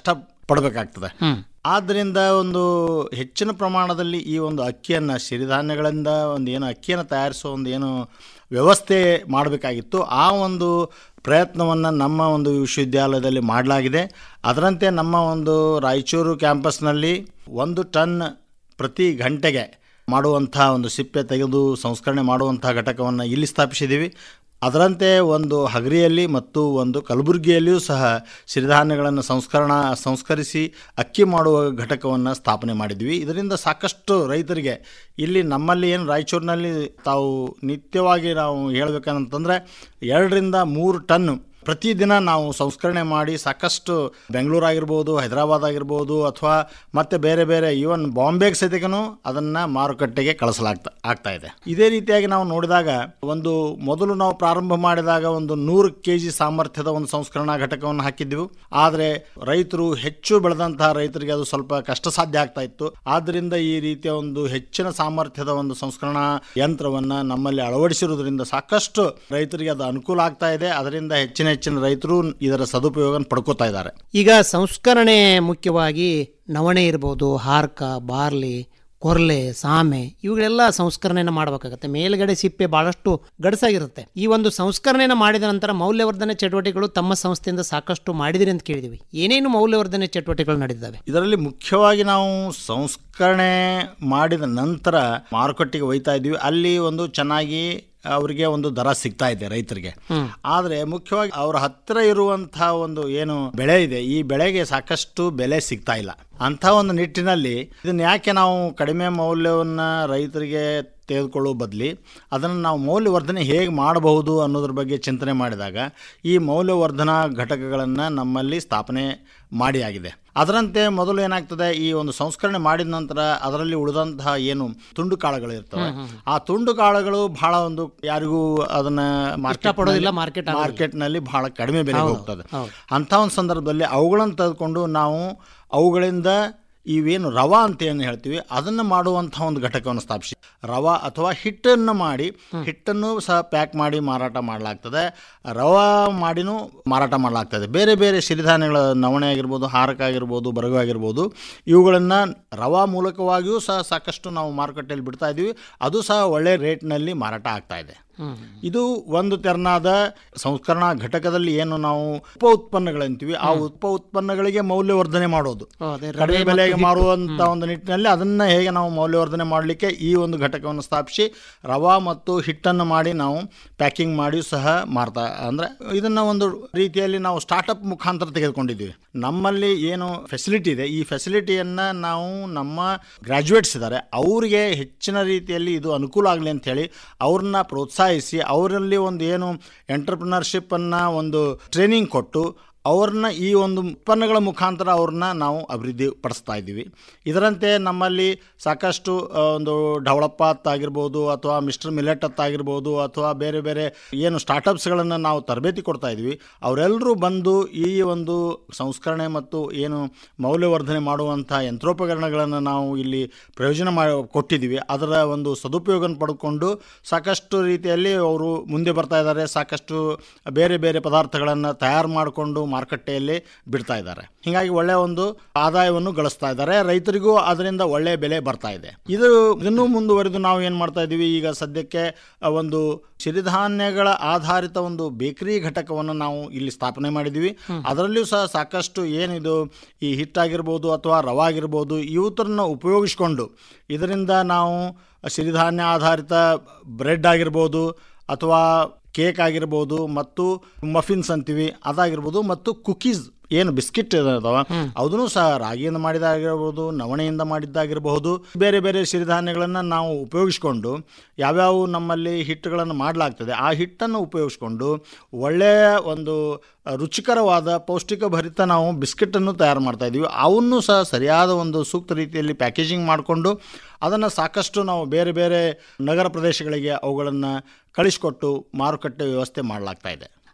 ಪಡಬೇಕಾಗ್ತದೆ ಹ್ಮ್. ಆದ್ದರಿಂದ ಒಂದು ಹೆಚ್ಚಿನ ಪ್ರಮಾಣದಲ್ಲಿ ಈ ಒಂದು ಅಕ್ಕಿಯನ್ನು ಸಿರಿಧಾನ್ಯಗಳಿಂದ ಒಂದು ಏನು ಅಕ್ಕಿಯನ್ನು ತಯಾರಿಸೋ ಒಂದು ಏನು ವ್ಯವಸ್ಥೆ ಮಾಡಬೇಕಾಗಿತ್ತು ಆ ಒಂದು ಪ್ರಯತ್ನವನ್ನು ನಮ್ಮ ಒಂದು ವಿಶ್ವವಿದ್ಯಾಲಯದಲ್ಲಿ ಮಾಡಲಾಗಿದೆ ಅದರಂತೆ ನಮ್ಮ ಒಂದು ರಾಯಚೂರು ಕ್ಯಾಂಪಸ್ನಲ್ಲಿ ಒಂದು ಟನ್ ಪ್ರತಿ ಗಂಟೆಗೆ ಮಾಡುವಂಥ ಒಂದು ಸಿಪ್ಪೆ ತೆಗೆದು ಸಂಸ್ಕರಣೆ ಮಾಡುವಂಥ ಘಟಕವನ್ನು ಇಲ್ಲಿ ಸ್ಥಾಪಿಸಿದ್ದೀವಿ ಅದರಂತೆ ಒಂದು ಹಗರಿಯಲ್ಲಿ ಮತ್ತು ಒಂದು ಕಲಬುರಗಿಯಲ್ಲಿಯೂ ಸಹ ಸಿರಿಧಾನ್ಯಗಳನ್ನು ಸಂಸ್ಕರಣ ಸಂಸ್ಕರಿಸಿ ಅಕ್ಕಿ ಮಾಡುವ ಘಟಕವನ್ನು ಸ್ಥಾಪನೆ ಮಾಡಿದ್ವಿ ಇದರಿಂದ ಸಾಕಷ್ಟು ರೈತರಿಗೆ ಇಲ್ಲಿ ನಮ್ಮಲ್ಲಿ ಏನು ರಾಯಚೂರಿನಲ್ಲಿ ತಾವು ನಿತ್ಯವಾಗಿ ನಾವು ಹೇಳ್ಬೇಕಂತಂದರೆ ಎರಡರಿಂದ ಮೂರು ಟನ್ ಪ್ರತಿದಿನ ನಾವು ಸಂಸ್ಕರಣೆ ಮಾಡಿ ಸಾಕಷ್ಟು ಬೆಂಗಳೂರು ಆಗಿರ್ಬೋದು ಹೈದರಾಬಾದ್ ಆಗಿರ್ಬೋದು ಅಥವಾ ಮತ್ತೆ ಬೇರೆ ಬೇರೆ ಈವನ್ ಬಾಂಬೆಗೆ ಸಹಿತಗೂ ಅದನ್ನು ಮಾರುಕಟ್ಟೆಗೆ ಕಳಿಸಲಾಗ್ತಾ ಆಗ್ತಾ ಇದೆ ಇದೇ ರೀತಿಯಾಗಿ ನಾವು ನೋಡಿದಾಗ ಒಂದು ಮೊದಲು ನಾವು ಪ್ರಾರಂಭ ಮಾಡಿದಾಗ ಒಂದು ನೂರು ಕೆ ಜಿ ಸಾಮರ್ಥ್ಯದ ಒಂದು ಸಂಸ್ಕರಣಾ ಘಟಕವನ್ನು ಹಾಕಿದ್ದೆವು ಆದರೆ ರೈತರು ಹೆಚ್ಚು ಬೆಳೆದಂತಹ ರೈತರಿಗೆ ಅದು ಸ್ವಲ್ಪ ಕಷ್ಟ ಸಾಧ್ಯ ಆಗ್ತಾ ಇತ್ತು ಆದ್ದರಿಂದ ಈ ರೀತಿಯ ಒಂದು ಹೆಚ್ಚಿನ ಸಾಮರ್ಥ್ಯದ ಒಂದು ಸಂಸ್ಕರಣಾ ಯಂತ್ರವನ್ನು ನಮ್ಮಲ್ಲಿ ಅಳವಡಿಸಿರುವುದರಿಂದ ಸಾಕಷ್ಟು ರೈತರಿಗೆ ಅದು ಅನುಕೂಲ ಆಗ್ತಾ ಇದೆ ಅದರಿಂದ ಹೆಚ್ಚಿನ ಹೆಚ್ಚಿನ ರೈತರು ಇದರ ಸದುಪಯೋಗ ಪಡ್ಕೋತಾ ಇದ್ದಾರೆ ಈಗ ಸಂಸ್ಕರಣೆ ಮುಖ್ಯವಾಗಿ ನವಣೆ ಇರ್ಬೋದು ಹಾರ್ಕ ಬಾರ್ಲಿ ಕೊರ್ಲೆ ಸಾಮೆ ಇವುಗಳೆಲ್ಲ ಸಂಸ್ಕರಣೆಯನ್ನು ಮಾಡಬೇಕಾಗತ್ತೆ ಮೇಲ್ಗಡೆ ಸಿಪ್ಪೆ ಬಹಳಷ್ಟು ಗಡಸಾಗಿರುತ್ತೆ ಈ ಒಂದು ಸಂಸ್ಕರಣೆಯನ್ನು ಮಾಡಿದ ನಂತರ ಮೌಲ್ಯವರ್ಧನೆ ಚಟುವಟಿಕೆಗಳು ತಮ್ಮ ಸಂಸ್ಥೆಯಿಂದ ಸಾಕಷ್ಟು ಮಾಡಿದಿರಿ ಅಂತ ಕೇಳಿದಿವಿ ಏನೇನು ಮೌಲ್ಯವರ್ಧನೆ ಚಟುವಟಿಕೆಗಳು ನಡೆದಿದ್ದಾವೆ ಇದರಲ್ಲಿ ಮುಖ್ಯವಾಗಿ ನಾವು ಸಂಸ್ಕರಣೆ ಮಾಡಿದ ನಂತರ ಮಾರುಕಟ್ಟೆಗೆ ಒಯ್ತಾ ಇದ್ವಿ ಅಲ್ಲಿ ಒಂದು ಚೆನ್ನಾಗಿ ಅವರಿಗೆ ಒಂದು ದರ ಸಿಗ್ತಾ ಇದೆ ರೈತರಿಗೆ ಆದರೆ ಮುಖ್ಯವಾಗಿ ಅವರ ಹತ್ತಿರ ಇರುವಂತಹ ಒಂದು ಏನು ಬೆಳೆ ಇದೆ ಈ ಬೆಳೆಗೆ ಸಾಕಷ್ಟು ಬೆಲೆ ಸಿಗ್ತಾ ಇಲ್ಲ ಅಂಥ ಒಂದು ನಿಟ್ಟಿನಲ್ಲಿ ಇದನ್ನ ಯಾಕೆ ನಾವು ಕಡಿಮೆ ಮೌಲ್ಯವನ್ನು ರೈತರಿಗೆ ತೆಗೆದುಕೊಳ್ಳುವ ಬದಲಿ ಅದನ್ನು ನಾವು ಮೌಲ್ಯವರ್ಧನೆ ಹೇಗೆ ಮಾಡಬಹುದು ಅನ್ನೋದ್ರ ಬಗ್ಗೆ ಚಿಂತನೆ ಮಾಡಿದಾಗ ಈ ಮೌಲ್ಯವರ್ಧನಾ ಘಟಕಗಳನ್ನು ನಮ್ಮಲ್ಲಿ ಸ್ಥಾಪನೆ ಮಾಡಿ ಆಗಿದೆ ಅದರಂತೆ ಮೊದಲು ಏನಾಗ್ತದೆ ಈ ಒಂದು ಸಂಸ್ಕರಣೆ ಮಾಡಿದ ನಂತರ ಅದರಲ್ಲಿ ಉಳಿದಂತಹ ಏನು ತುಂಡು ಕಾಳುಗಳು ಇರ್ತವೆ ಆ ತುಂಡು ಕಾಳುಗಳು ಬಹಳ ಒಂದು ಯಾರಿಗೂ ಅದನ್ನ ಇಷ್ಟಪಡೋದಿಲ್ಲ, market ಆಗೋದಿಲ್ಲ. ಮಾರ್ಕೆಟ್ನಲ್ಲಿ ಬಹಳ ಕಡಿಮೆ ಬೆಲೆಗೆ ಹೌದು, ಹೋಗ್ತದೆ ಹೌದು. ಅಂಥ ಒಂದು ಸಂದರ್ಭದಲ್ಲಿ ಅವುಗಳನ್ನು ತೆಗೆದುಕೊಂಡು ನಾವು ಅವುಗಳಿಂದ ಇವೇನು ರವಾ ಅಂತ ಏನು ಹೇಳ್ತೀವಿ ಅದನ್ನು ಮಾಡುವಂಥ ಒಂದು ಘಟಕವನ್ನು ಸ್ಥಾಪಿಸಿ ರವಾ ಅಥವಾ ಹಿಟ್ಟನ್ನು ಮಾಡಿ ಹಿಟ್ಟನ್ನು ಸಹ ಪ್ಯಾಕ್ ಮಾಡಿ ಮಾರಾಟ ಮಾಡಲಾಗ್ತದೆ ರವಾ ಮಾಡಿನೂ ಮಾರಾಟ ಮಾಡಲಾಗ್ತದೆ ಬೇರೆ ಬೇರೆ ಸಿರಿಧಾನ್ಯಗಳ ನವಣೆ ಆಗಿರ್ಬೋದು ಹಾರಕ ಆಗಿರ್ಬೋದು ಬರಗು ಆಗಿರ್ಬೋದು ಇವುಗಳನ್ನು ರವಾ ಮೂಲಕವಾಗಿಯೂ ಸಹ ಸಾಕಷ್ಟು ನಾವು ಮಾರುಕಟ್ಟೆಯಲ್ಲಿ ಬಿಡ್ತಾ ಇದ್ದೀವಿ ಅದು ಸಹ ಒಳ್ಳೆ ರೇಟ್ನಲ್ಲಿ ಮಾರಾಟ ಆಗ್ತಾ ಇದೆ ಇದು ಒಂದು ತೆರನಾದ ಸಂಸ್ಕರಣಾ ಘಟಕದಲ್ಲಿ ಏನು ನಾವು ಉಪ ಉತ್ಪನ್ನಗಳಂತೀವಿ ಆ ಉಪ ಉತ್ಪನ್ನಗಳಿಗೆ ಮೌಲ್ಯವರ್ಧನೆ ಮಾಡೋದು ಅದೇ ರವೆ ಕಡಿಮೆ ಮತ್ತು ಬೆಲೆಗೆ ಹಿಟ್ಟು. ಮಾರುವಂತ ಒಂದು ನಿಟ್ಟಿನಲ್ಲಿ ಅದನ್ನ ಹೇಗೆ ನಾವು ಮೌಲ್ಯವರ್ಧನೆ ಮಾಡಲಿಕ್ಕೆ ಈ ಒಂದು ಘಟಕವನ್ನು ಸ್ಥಾಪಿಸಿ ರವಾ ಮತ್ತು ಹಿಟ್ಟನ್ನು ಮಾಡಿ ನಾವು ಪ್ಯಾಕಿಂಗ್ ಮಾಡಿ ಸಹ ಮಾರ್ತಾ ಅಂದ್ರೆ ಇದನ್ನ ಒಂದು ರೀತಿಯಲ್ಲಿ ನಾವು ಸ್ಟಾರ್ಟಪ್ ಮುಖಾಂತರ ತೆಗೆದುಕೊಂಡಿದ್ದೀವಿ ನಮ್ಮಲ್ಲಿ ಏನು ಫೆಸಿಲಿಟಿ ಇದೆ ಈ ಫೆಸಿಲಿಟಿಯನ್ನ ನಾವು ನಮ್ಮ ಗ್ರಾಜ್ಯುಯೇಟ್ಸ್ ಇದ್ದಾರೆ ಅವರಿಗೆ ಹೆಚ್ಚಿನ ರೀತಿಯಲ್ಲಿ ಇದು ಅನುಕೂಲ ಆಗಲಿ ಅಂತ ಹೇಳಿ ಅವ್ರನ್ನ ಪ್ರೋತ್ಸಾಹಿಸಿ ಅವರಲ್ಲಿ ಒಂದು ಏನು ಎಂಟರ್ಪ್ರಿನರ್ಶಿಪ್ ಅನ್ನ ಒಂದು ಟ್ರೈನಿಂಗ್ ಕೊಟ್ಟು ಅವ್ರನ್ನ ಈ ಒಂದು ಉತ್ಪನ್ನಗಳ ಮುಖಾಂತರ ಅವ್ರನ್ನ ನಾವು ಅಭಿವೃದ್ಧಿ ಪಡಿಸ್ತಾ ಇದ್ದೀವಿ ಇದರಂತೆ ನಮ್ಮಲ್ಲಿ ಸಾಕಷ್ಟು ಆ, ಒಂದು ಡೆವಲಪ್ ಆಗಿರ್ಬೋದು ಅಥವಾ ಮಿಸ್ಟರ್ ಮಿಲೆಟ್ ಆಗಿರ್ಬೋದು ಅಥವಾ ಬೇರೆ ಬೇರೆ ಏನು ಸ್ಟಾರ್ಟಪ್ಸ್ಗಳನ್ನು ನಾವು ತರಬೇತಿ ಕೊಡ್ತಾ ಇದ್ವಿ ಅವರೆಲ್ಲರೂ ಬಂದು ಈ ಒಂದು ಸಂಸ್ಕರಣೆ ಮತ್ತು ಏನು ಮೌಲ್ಯವರ್ಧನೆ ಮಾಡುವಂಥ ಯಂತ್ರೋಪಕರಣಗಳನ್ನು ನಾವು ಇಲ್ಲಿ ಪ್ರಯೋಜನ ಮಾಡಿ ಕೊಟ್ಟಿದ್ದೀವಿ ಅದರ ಒಂದು ಸದುಪಯೋಗ ಪಡ್ಕೊಂಡು ಸಾಕಷ್ಟು ರೀತಿಯಲ್ಲಿ ಅವರು ಮುಂದೆ ಬರ್ತಾ ಇದ್ದಾರೆ ಸಾಕಷ್ಟು ಬೇರೆ ಬೇರೆ ಪದಾರ್ಥಗಳನ್ನು ತಯಾರು ಮಾಡಿಕೊಂಡು ಮಾರುಕಟ್ಟೆಯಲ್ಲಿ ಬಿಡ್ತಾ ಇದ್ದಾರೆ ಹೀಗಾಗಿ ಒಳ್ಳೆಯ ಒಂದು ಆದಾಯವನ್ನು ಗಳಿಸ್ತಾ ಇದ್ದಾರೆ ರೈತರಿಗೂ ಅದರಿಂದ ಒಳ್ಳೆಯ ಬೆಲೆ ಬರ್ತಾ ಇದೆ ಇದು ಇನ್ನೂ ಮುಂದುವರೆದು ನಾವು ಏನು ಮಾಡ್ತಾ ಇದ್ದೀವಿ ಈಗ ಸದ್ಯಕ್ಕೆ ಆ, ಒಂದು ಸಿರಿಧಾನ್ಯಗಳ ಆಧಾರಿತ ಒಂದು ಬೇಕರಿ ಘಟಕವನ್ನು ನಾವು ಇಲ್ಲಿ ಸ್ಥಾಪನೆ ಮಾಡಿದ್ದೀವಿ ಅದರಲ್ಲಿಯೂ ಸಹ ಸಾಕಷ್ಟು ಏನಿದು ಈ ಹಿಟ್ಟಾಗಿರ್ಬೋದು ಅಥವಾ ರವಾ ಆಗಿರ್ಬೋದು ಇವತ್ತರನ್ನ ಉಪಯೋಗಿಸ್ಕೊಂಡು ಇದರಿಂದ ನಾವು ಸಿರಿಧಾನ್ಯ ಆಧಾರಿತ ಬ್ರೆಡ್ ಆಗಿರ್ಬೋದು ಅಥವಾ ಕೇಕ್ ಆಗಿರ್ಬೋದು ಮತ್ತು ಮಫಿನ್ಸ್ ಅಂತೀವಿ ಅದಾಗಿರ್ಬೋದು ಮತ್ತು ಕುಕೀಸ್ ಏನು ಬಿಸ್ಕಿಟ್ ಇದಾವ ಅದನ್ನು ಸಹ ರಾಗಿಯಿಂದ ಮಾಡಿದಾಗಿರ್ಬೋದು ನವಣೆಯಿಂದ ಮಾಡಿದ್ದಾಗಿರಬಹುದು ಬೇರೆ ಬೇರೆ ಸಿರಿಧಾನ್ಯಗಳನ್ನು ನಾವು ಉಪಯೋಗಿಸ್ಕೊಂಡು ಯಾವ್ಯಾವ ನಮ್ಮಲ್ಲಿ ಹಿಟ್ಟುಗಳನ್ನು ಮಾಡಲಾಗ್ತದೆ ಆ ಹಿಟ್ಟನ್ನು ಉಪಯೋಗಿಸ್ಕೊಂಡು ಒಳ್ಳೆಯ ಒಂದು ರುಚಿಕರವಾದ ಪೌಷ್ಟಿಕ ಭರಿತ ನಾವು ಬಿಸ್ಕೆಟನ್ನು ತಯಾರು ಮಾಡ್ತಾ ಇದ್ದೀವಿ ಅವನ್ನು ಸಹ ಸರಿಯಾದ ಒಂದು ಸೂಕ್ತ ರೀತಿಯಲ್ಲಿ ಪ್ಯಾಕೇಜಿಂಗ್ ಮಾಡಿಕೊಂಡು ಅದನ್ನು ಸಾಕಷ್ಟು ನಾವು ಬೇರೆ ಬೇರೆ ನಗರ ಪ್ರದೇಶಗಳಿಗೆ ಅವುಗಳನ್ನು ಕಳಿಸಿಕೊಟ್ಟು ಮಾರುಕಟ್ಟೆ ವ್ಯವಸ್ಥೆ ಮಾಡಲಾಗ್ತಾ ಇದೆ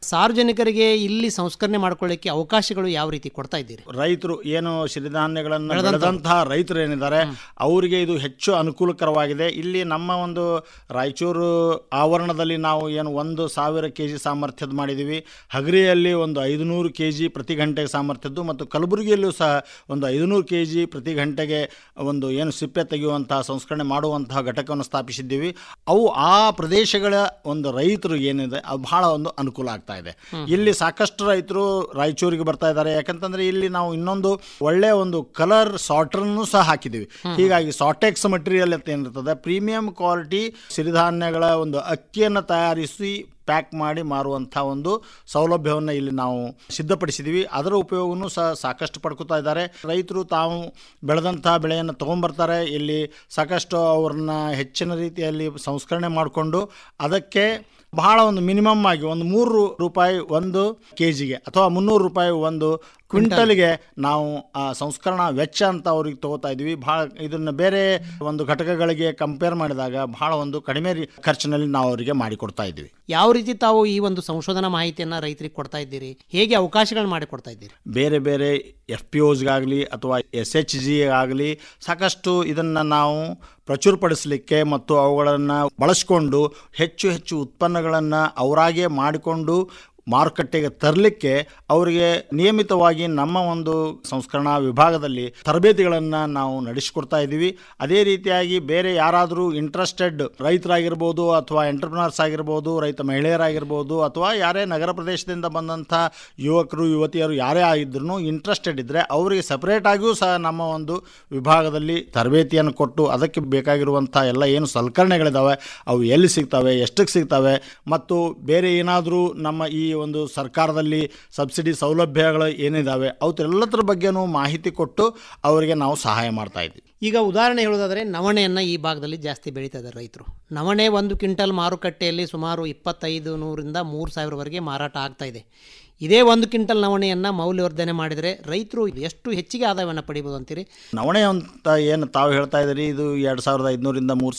ಸಾರ್ವಜನಿಕರಿಗೆ ಇಲ್ಲಿ ಸಂಸ್ಕರಣೆ ಮಾಡ್ಕೊಳ್ಳಿಕ್ಕೆ ಅವಕಾಶಗಳು ಯಾವ ರೀತಿ ಕೊಡ್ತಾ ಇದ್ದೀರಿ ರೈತರು ಏನು ಸಿರಿಧಾನ್ಯಗಳನ್ನು ಬೆಳೆದಂಥವ್ರು. ಬೆಳೆದಂತಹ ರೈತರು ಏನಿದ್ದಾರೆ ಅವರಿಗೆ ಇದು ಹೆಚ್ಚು ಅನುಕೂಲಕರವಾಗಿದೆ ಇಲ್ಲಿ ನಮ್ಮ ಒಂದು ರಾಯಚೂರು ಆವರಣದಲ್ಲಿ ನಾವು ಏನು ಒಂದು ಸಾವಿರ ಕೆ ಜಿ ಸಾಮರ್ಥ್ಯದ ಮಾಡಿದ್ದೀವಿ ಹಗರಿಯಲ್ಲಿ ಒಂದು ಐದುನೂರು ಕೆ ಜಿ ಪ್ರತಿ ಗಂಟೆಗೆ ಸಾಮರ್ಥ್ಯದ್ದು ಮತ್ತು ಕಲಬುರಗಿಯಲ್ಲೂ ಸಹ ಒಂದು ಐದುನೂರು ಕೆ ಜಿ ಪ್ರತಿ ಗಂಟೆಗೆ ಒಂದು ಏನು ಸಿಪ್ಪೆ ತೆಗೆಯುವಂತಹ ಸಂಸ್ಕರಣೆ ಮಾಡುವಂತಹ ಘಟಕವನ್ನು ಸ್ಥಾಪಿಸಿದ್ದೀವಿ ಅವು ಆ ಪ್ರದೇಶಗಳ ಒಂದು ರೈತರು ಏನಿದೆ ಅದು ಬಹಳ ಒಂದು ಅನುಕೂಲ ಆಗ್ತಾ ಇದೆ ಇಲ್ಲಿ ಸಾಕಷ್ಟು ರೈತರು ರಾಯಚೂರಿಗೆ ಬರ್ತಾ ಇದ್ದಾರೆ ಯಾಕಂತಂದ್ರೆ ಇಲ್ಲಿ ನಾವು ಇನ್ನೊಂದು ಒಳ್ಳೆಯ ಒಂದು ಕಲರ್ ಸಾರ್ಟರ್ನು ಸಹ ಹಾಕಿದ್ದೀವಿ ಹೀಗಾಗಿ ಸಾಟೆಕ್ಸ್ ಮಟೀರಿಯಲ್ ಅಂತ ಏನಿರ್ತದೆ ಪ್ರೀಮಿಯಂ ಕ್ವಾಲಿಟಿ ಸಿರಿಧಾನ್ಯಗಳ ಒಂದು ಅಕ್ಕಿಯನ್ನು ತಯಾರಿಸಿ ಪ್ಯಾಕ್ ಮಾಡಿ ಮಾರುವಂಥ ಒಂದು ಸೌಲಭ್ಯವನ್ನು ಇಲ್ಲಿ ನಾವು ಸಿದ್ಧಪಡಿಸಿದ್ದೀವಿ ಅದರ ಉಪಯೋಗನೂ ಸಹ ಸಾಕಷ್ಟು ಪಡ್ಕೊತಾ ಇದ್ದಾರೆ ರೈತರು ತಾವು ಬೆಳೆದಂಥ ಬೆಳೆಯನ್ನು ತೊಗೊಂಬರ್ತಾರೆ ಇಲ್ಲಿ ಸಾಕಷ್ಟು ಅವ್ರನ್ನ ಹೆಚ್ಚಿನ ರೀತಿಯಲ್ಲಿ ಸಂಸ್ಕರಣೆ ಮಾಡಿಕೊಂಡು ಅದಕ್ಕೆ ಬಹಳ ಒಂದು ಮಿನಿಮಮ್ ಆಗಿ ಒಂದು ಮೂರು ರೂಪಾಯಿ ಒಂದು ಕೆ ಜಿಗೆ ಅಥವಾ ಮುನ್ನೂರು ರೂಪಾಯಿ ಒಂದು ಕ್ವಿಂಟಲ್ಗೆ ನಾವು ಆ ಸಂಸ್ಕರಣಾ ವೆಚ್ಚ ಅಂತ ಅವ್ರಿಗೆ ತಗೋತಾ ಇದ್ವಿ ಭಾಳ ಇದನ್ನು ಬೇರೆ ಒಂದು ಘಟಕಗಳಿಗೆ ಕಂಪೇರ್ ಮಾಡಿದಾಗ ಬಹಳ ಒಂದು ಕಡಿಮೆ ರೀ- ಖರ್ಚಿನಲ್ಲಿ ನಾವು ಅವರಿಗೆ ಮಾಡಿಕೊಡ್ತಾ ಇದ್ವಿ ಯಾವ ರೀತಿ ತಾವು ಈ ಒಂದು ಸಂಶೋಧನಾ ಮಾಹಿತಿಯನ್ನ ರೈತರಿಗೆ ಕೊಡ್ತಾ ಇದ್ದೀರಿ ಹೇಗೆ ಅವಕಾಶಗಳು ಮಾಡಿಕೊಡ್ತಾ ಇದ್ದೀರಿ ಬೇರೆ ಬೇರೆ ಎಫ್ ಪಿ ಓಸ್ಗಾಗಲಿ ಅಥವಾ ಎಸ್ ಎಚ್ ಜಿ ಆಗಲಿ ಸಾಕಷ್ಟು ಇದನ್ನು ನಾವು ಪ್ರಚುರಪಡಿಸಲಿಕ್ಕೆ ಮತ್ತು ಅವುಗಳನ್ನು ಬಳಸ್ಕೊಂಡು ಹೆಚ್ಚು ಹೆಚ್ಚು ಉತ್ಪನ್ನಗಳನ್ನು ಅವರಾಗೇ ಮಾಡಿಕೊಂಡು ಮಾರುಕಟ್ಟೆಗೆ ತರಲಿಕ್ಕೆ ಅವರಿಗೆ ನಿಯಮಿತವಾಗಿ ನಮ್ಮ ಒಂದು ಸಂಸ್ಕರಣಾ ವಿಭಾಗದಲ್ಲಿ ತರಬೇತಿಗಳನ್ನು ನಾವು ನಡೆಸಿಕೊಡ್ತಾ ಇದ್ದೀವಿ ಅದೇ ರೀತಿಯಾಗಿ ಬೇರೆ ಯಾರಾದರೂ ಇಂಟ್ರೆಸ್ಟೆಡ್ ರೈತರಾಗಿರ್ಬೋದು ಅಥವಾ ಎಂಟರ್ಪ್ರಿನರ್ಸ್ ಆಗಿರ್ಬೋದು ರೈತ ಮಹಿಳೆಯರಾಗಿರ್ಬೋದು ಅಥವಾ ಯಾರೇ ನಗರ ಪ್ರದೇಶದಿಂದ ಬಂದಂಥ ಯುವಕರು ಯುವತಿಯರು ಯಾರೇ ಆಗಿದ್ರು ಇಂಟ್ರೆಸ್ಟೆಡ್ ಇದ್ದರೆ ಅವರಿಗೆ ಸಪರೇಟ್ ಆಗಿಯೂ ಸಹ ನಮ್ಮ ಒಂದು ವಿಭಾಗದಲ್ಲಿ ತರಬೇತಿಯನ್ನು ಕೊಟ್ಟು ಅದಕ್ಕೆ ಬೇಕಾಗಿರುವಂಥ ಎಲ್ಲ ಏನು ಸಲಕರಣೆಗಳಿದ್ದಾವೆ ಅವು ಎಲ್ಲಿ ಸಿಗ್ತವೆ ಎಷ್ಟಕ್ಕೆ ಸಿಗ್ತವೆ ಮತ್ತು ಬೇರೆ ಏನಾದರೂ ನಮ್ಮ ಈ ಒಂದು ಸರ್ಕಾರದಲ್ಲಿ ಸಬ್ಸಿಡಿ ಸೌಲಭ್ಯಗಳು ಏನಿದ್ದಾವೆ ಅವತ್ತೆಲ್ಲದ್ರ ಬಗ್ಗೆನೂ ಮಾಹಿತಿ ಕೊಟ್ಟು ಅವರಿಗೆ ನಾವು ಸಹಾಯ ಮಾಡ್ತಾ ಇದ್ದೀವಿ ಈಗ ಉದಾಹರಣೆ ಹೇಳೋದಾದರೆ ನವಣೆಯನ್ನು ಈ ಭಾಗದಲ್ಲಿ ಜಾಸ್ತಿ ಬೆಳೀತಾ ಇದ್ದಾರೆ ರೈತರು ನವಣೆ ಒಂದು ಕ್ವಿಂಟಲ್ ಮಾರುಕಟ್ಟೆಯಲ್ಲಿ ಸುಮಾರು ಇಪ್ಪತ್ತೈದು ನೂರಿಂದ ಮೂರು ಸಾವಿರವರೆಗೆ ಮಾರಾಟ ಆಗ್ತಾ ಇದೆ ಇದೇ ಒಂದು ಕ್ವಿಂಟಲ್ ನವಣೆಯನ್ನು ಮೌಲ್ಯವರ್ಧನೆ ಮಾಡಿದರೆ ರೈತರು ಎಷ್ಟು ಹೆಚ್ಚಿಗೆ ಆದಾಯವನ್ನು ಪಡಿಬೋದು ಅಂತೀರಿ ನವಣೆ ಅಂತ ಏನು ತಾವು ಹೇಳ್ತಾ ಇದ್ದೀರಿ ಇದು ಎರಡು ಸಾವಿರದ ಐದುನೂರಿಂದ ಮೂರು